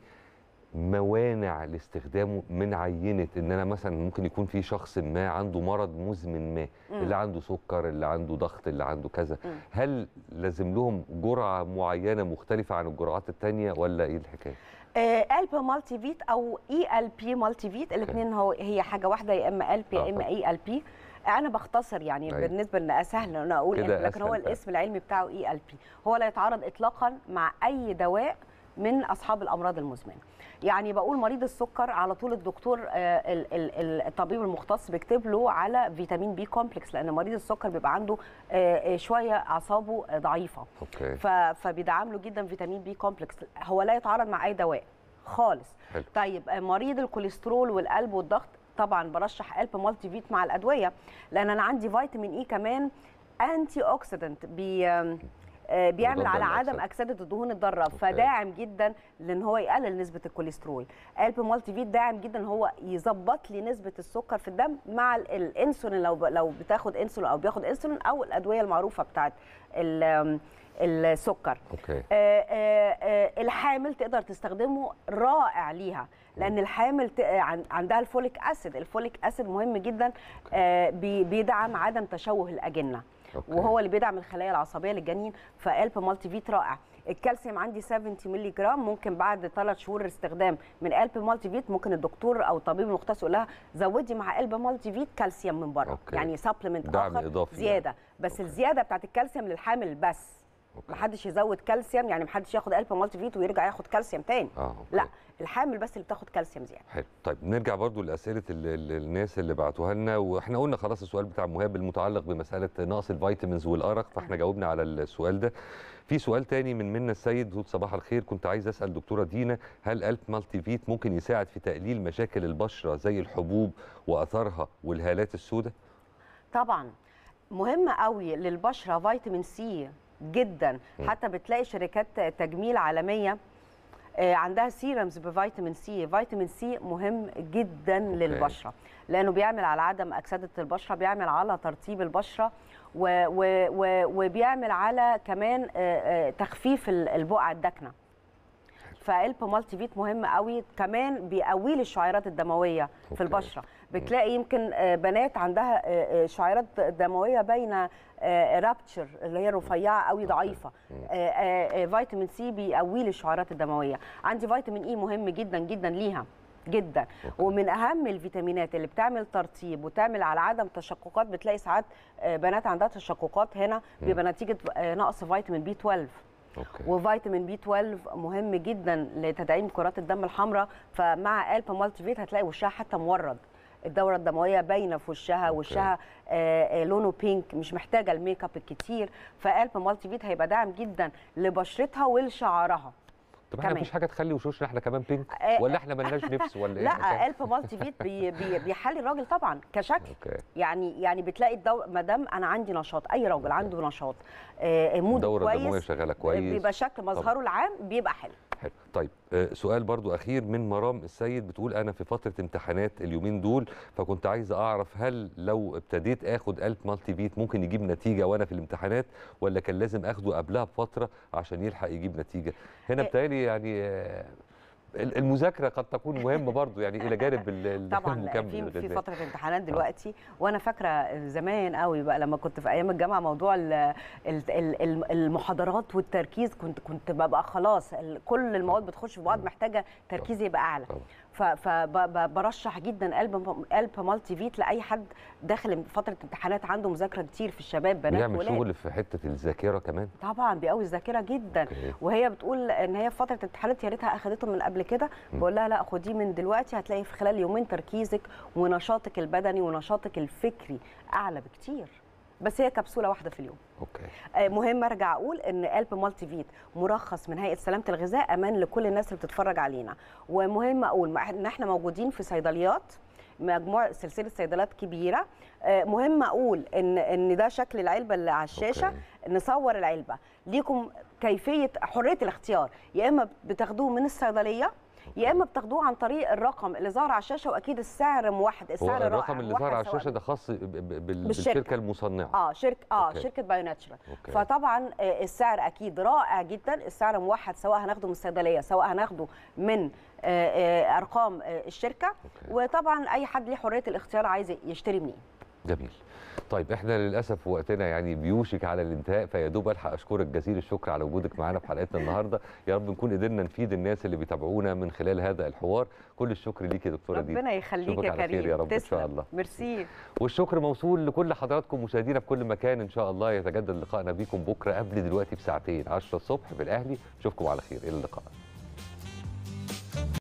موانع لاستخدامه من عينه ان انا مثلا ممكن يكون في شخص ما عنده مرض مزمن ما مم. اللي عنده سكر اللي عنده ضغط اللي عنده كذا هل لازم لهم جرعه معينه مختلفه عن الجرعات التانية ولا ايه الحكايه قلب مالتي فيت او اي ال بي مالتي فيت الاثنين هو هي حاجه واحده يا اما قلب يا اما اي ال بي انا بختصر يعني أيوة. بالنسبه ان اسهل ان انا اقول كده قلب لكن هو أسهل فعلا. الاسم العلمي بتاعه اي ال بي هو لا يتعارض اطلاقا مع اي دواء من اصحاب الامراض المزمنه يعني بقول مريض السكر على طول الدكتور آه، ال- ال- الطبيب المختص بيكتب له على فيتامين بي كومبلكس لان مريض السكر بيبقى عنده آه، آه، شويه اعصابه آه، ضعيفه اوكي ف- فبيدعم له جدا فيتامين بي كومبلكس هو لا يتعارض مع اي دواء خالص حلو. طيب آه، مريض الكوليسترول والقلب والضغط طبعا برشح قلب مالتي فيت مع الادويه لان انا عندي فيتامين اي كمان انتي اوكسيدنت بي آم، آه، بيعمل مضاد على عدم للأكسدة. اكسده الدهون الضاره فداعم جدا لان هو يقلل نسبه الكوليسترول قلب مالتي فيت داعم جدا ان هو يظبط لي نسبه السكر في الدم مع ال- الانسولين لو ب- لو بتاخد انسولين او بياخد انسولين او الادويه المعروفه بتاعت ال- آم، السكر اوكي آه، آه، آه، الحامل تقدر تستخدمه رائع ليها لان الحامل ت- آه، عن- عندها الفوليك اسيد الفوليك اسيد مهم جدا آه، بي- بيدعم عدم تشوه الاجنه أوكي. وهو اللي بيدعم الخلايا العصبيه للجنين فقلب مالتي فيت رائع الكالسيوم عندي 70 مللي جرام ممكن بعد ثلاث شهور استخدام من قلب مالتي فيت ممكن الدكتور او الطبيب المختص يقول لها زودي مع قلب مالتي فيت كالسيوم من بره أوكي. يعني سبلمنت دعم اخر إضافي زياده بس الزياده بتاعت الكالسيوم للحامل بس محدش يزود كالسيوم يعني محدش ياخد قلب مالتي فيت ويرجع ياخد كالسيوم تاني اه أوكي. لا الحامل بس اللي بتاخد كالسيوم زياده حلو طيب نرجع برضو لاسئله ال- ال- الناس اللي بعتوها لنا واحنا قلنا خلاص السؤال بتاع مهاب المتعلق بمساله نقص الفيتامينز والارق فاحنا جاوبنا على السؤال ده في سؤال تاني من منا السيد بتقول صباح الخير كنت عايز اسال دكتوره دينا هل قلب مالتي فيت ممكن يساعد في تقليل مشاكل البشره زي الحبوب واثارها والهالات السوداء طبعا مهم قوي للبشره فيتامين سي جدا م. حتى بتلاقي شركات تجميل عالميه آه، عندها سيرمز بفيتامين سي فيتامين سي مهم جدا للبشره لانه بيعمل على عدم اكسده البشره بيعمل على ترطيب البشره و و و وبيعمل على كمان آه، آه، تخفيف ال- البقع الداكنه فقلب مالتي فيت مهم قوي كمان بيقوي لي الشعيرات الدمويه في البشره بتلاقي يمكن آه، بنات عندها آه، آه، شعيرات دمويه باينه رابتشر اللي هي رفيعه قوي ضعيفه آه، آه، آه، فيتامين سي بيقوي لي الشعيرات الدمويه عندي فيتامين اي مهم جدا جدا ليها جدا ومن اهم الفيتامينات اللي بتعمل ترطيب وتعمل على عدم تشققات بتلاقي ساعات آه، بنات عندها تشققات هنا بيبقى نتيجه آه، نقص فيتامين بي 12 أوكي. وفيتامين بي 12 مهم جدا لتدعيم كرات الدم الحمراء فمع قلب مالتي فيت هتلاقي وشها حتى مورد الدوره الدمويه باينه في وشها وشها آه آه لونه بينك مش محتاجه الميك اب الكتير فقلب مالتي فيت هيبقى داعم جدا لبشرتها ولشعرها طب احنا كمان. مفيش حاجه تخلي وشوشنا احنا كمان بينك آه، ولا احنا ملناش نفس ولا ايه لا قلب مالتي فيت بي بي بيحلي الراجل طبعا كشكل اوكي يعني يعني بتلاقي الدو... ما دام انا عندي نشاط اي راجل عنده نشاط آه مود الدورة كويس الدموية شغالة كويس. بيبقى شكل مظهره طبعاً. العام بيبقى حلو حلو طيب آه، سؤال برضو اخير من مرام السيد بتقول انا في فتره امتحانات اليومين دول فكنت عايزه اعرف هل لو ابتديت اخد الف مالتي فيت ممكن يجيب نتيجه وانا في الامتحانات ولا كان لازم اخده قبلها بفتره عشان يلحق يجيب نتيجه هنا آه. بتهيألي يعني آه، ال- المذاكره قد تكون مهمه برضو يعني الى جانب ال- ال- طبعا المكمل في في الغذائي. فتره امتحانات دلوقتي وانا فاكره زمان قوي بقى لما كنت في ايام الجامعه موضوع ال- ال- ال- ال- المحاضرات والتركيز كنت كنت ببقى خلاص ال- كل المواد بتخش في بعض محتاجه تركيز يبقى اعلى فبرشح جدا قلب قلب مالتي فيت لاي حد داخل فتره امتحانات عنده مذاكره كتير في الشباب بنات بيعمل وولاد شغل في حته الذاكره كمان طبعا بيقوي الذاكره جدا أوكي. وهي بتقول ان هي في فتره امتحانات يا ريتها اخدته من قبل كده بقول لها لا خديه من دلوقتي هتلاقي في خلال يومين تركيزك ونشاطك البدني ونشاطك الفكري اعلى بكتير بس هي كبسوله واحده في اليوم اوكي آه، مهم ارجع اقول ان قلب مالتي فيت مرخص من هيئه سلامه الغذاء امان لكل الناس اللي بتتفرج علينا ومهم اقول مع- ان احنا موجودين في صيدليات مجموعه سلسله صيدلات كبيره آه، مهم اقول ان ان ده شكل العلبه اللي على الشاشه أوكي. نصور العلبه ليكم كيفيه حريه الاختيار يا اما بتاخدوه من الصيدليه يا اما بتاخدوه عن طريق الرقم اللي ظهر على الشاشه واكيد السعر موحد هو السعر رائع الرقم اللي ظهر موحد على سواء الشاشه ده خاص ب- ب- بال- بالشركة. بالشركه المصنعه اه شركه اه أوكي. شركه بايو ناتشرال أوكي. فطبعا آه، السعر اكيد رائع جدا السعر موحد سواء هناخده من الصيدليه سواء هناخده من آه، آه، ارقام آه، الشركه وطبعا اي حد ليه حريه الاختيار عايز يشتري منين جميل طيب احنا للاسف وقتنا يعني بيوشك على الانتهاء فيا دوب الحق اشكرك جزيل الشكر على وجودك معانا في حلقتنا النهارده يا رب نكون قدرنا نفيد الناس اللي بيتابعونا من خلال هذا الحوار كل الشكر ليك يا دكتوره دي ربنا يخليك أشوفك يا على خير كريم يا رب ان تسلم. شاء الله ميرسي والشكر موصول لكل حضراتكم مشاهدينا في كل مكان ان شاء الله يتجدد لقائنا بيكم بكره قبل دلوقتي بساعتين 10 الصبح في الاهلي اشوفكم على خير الى اللقاء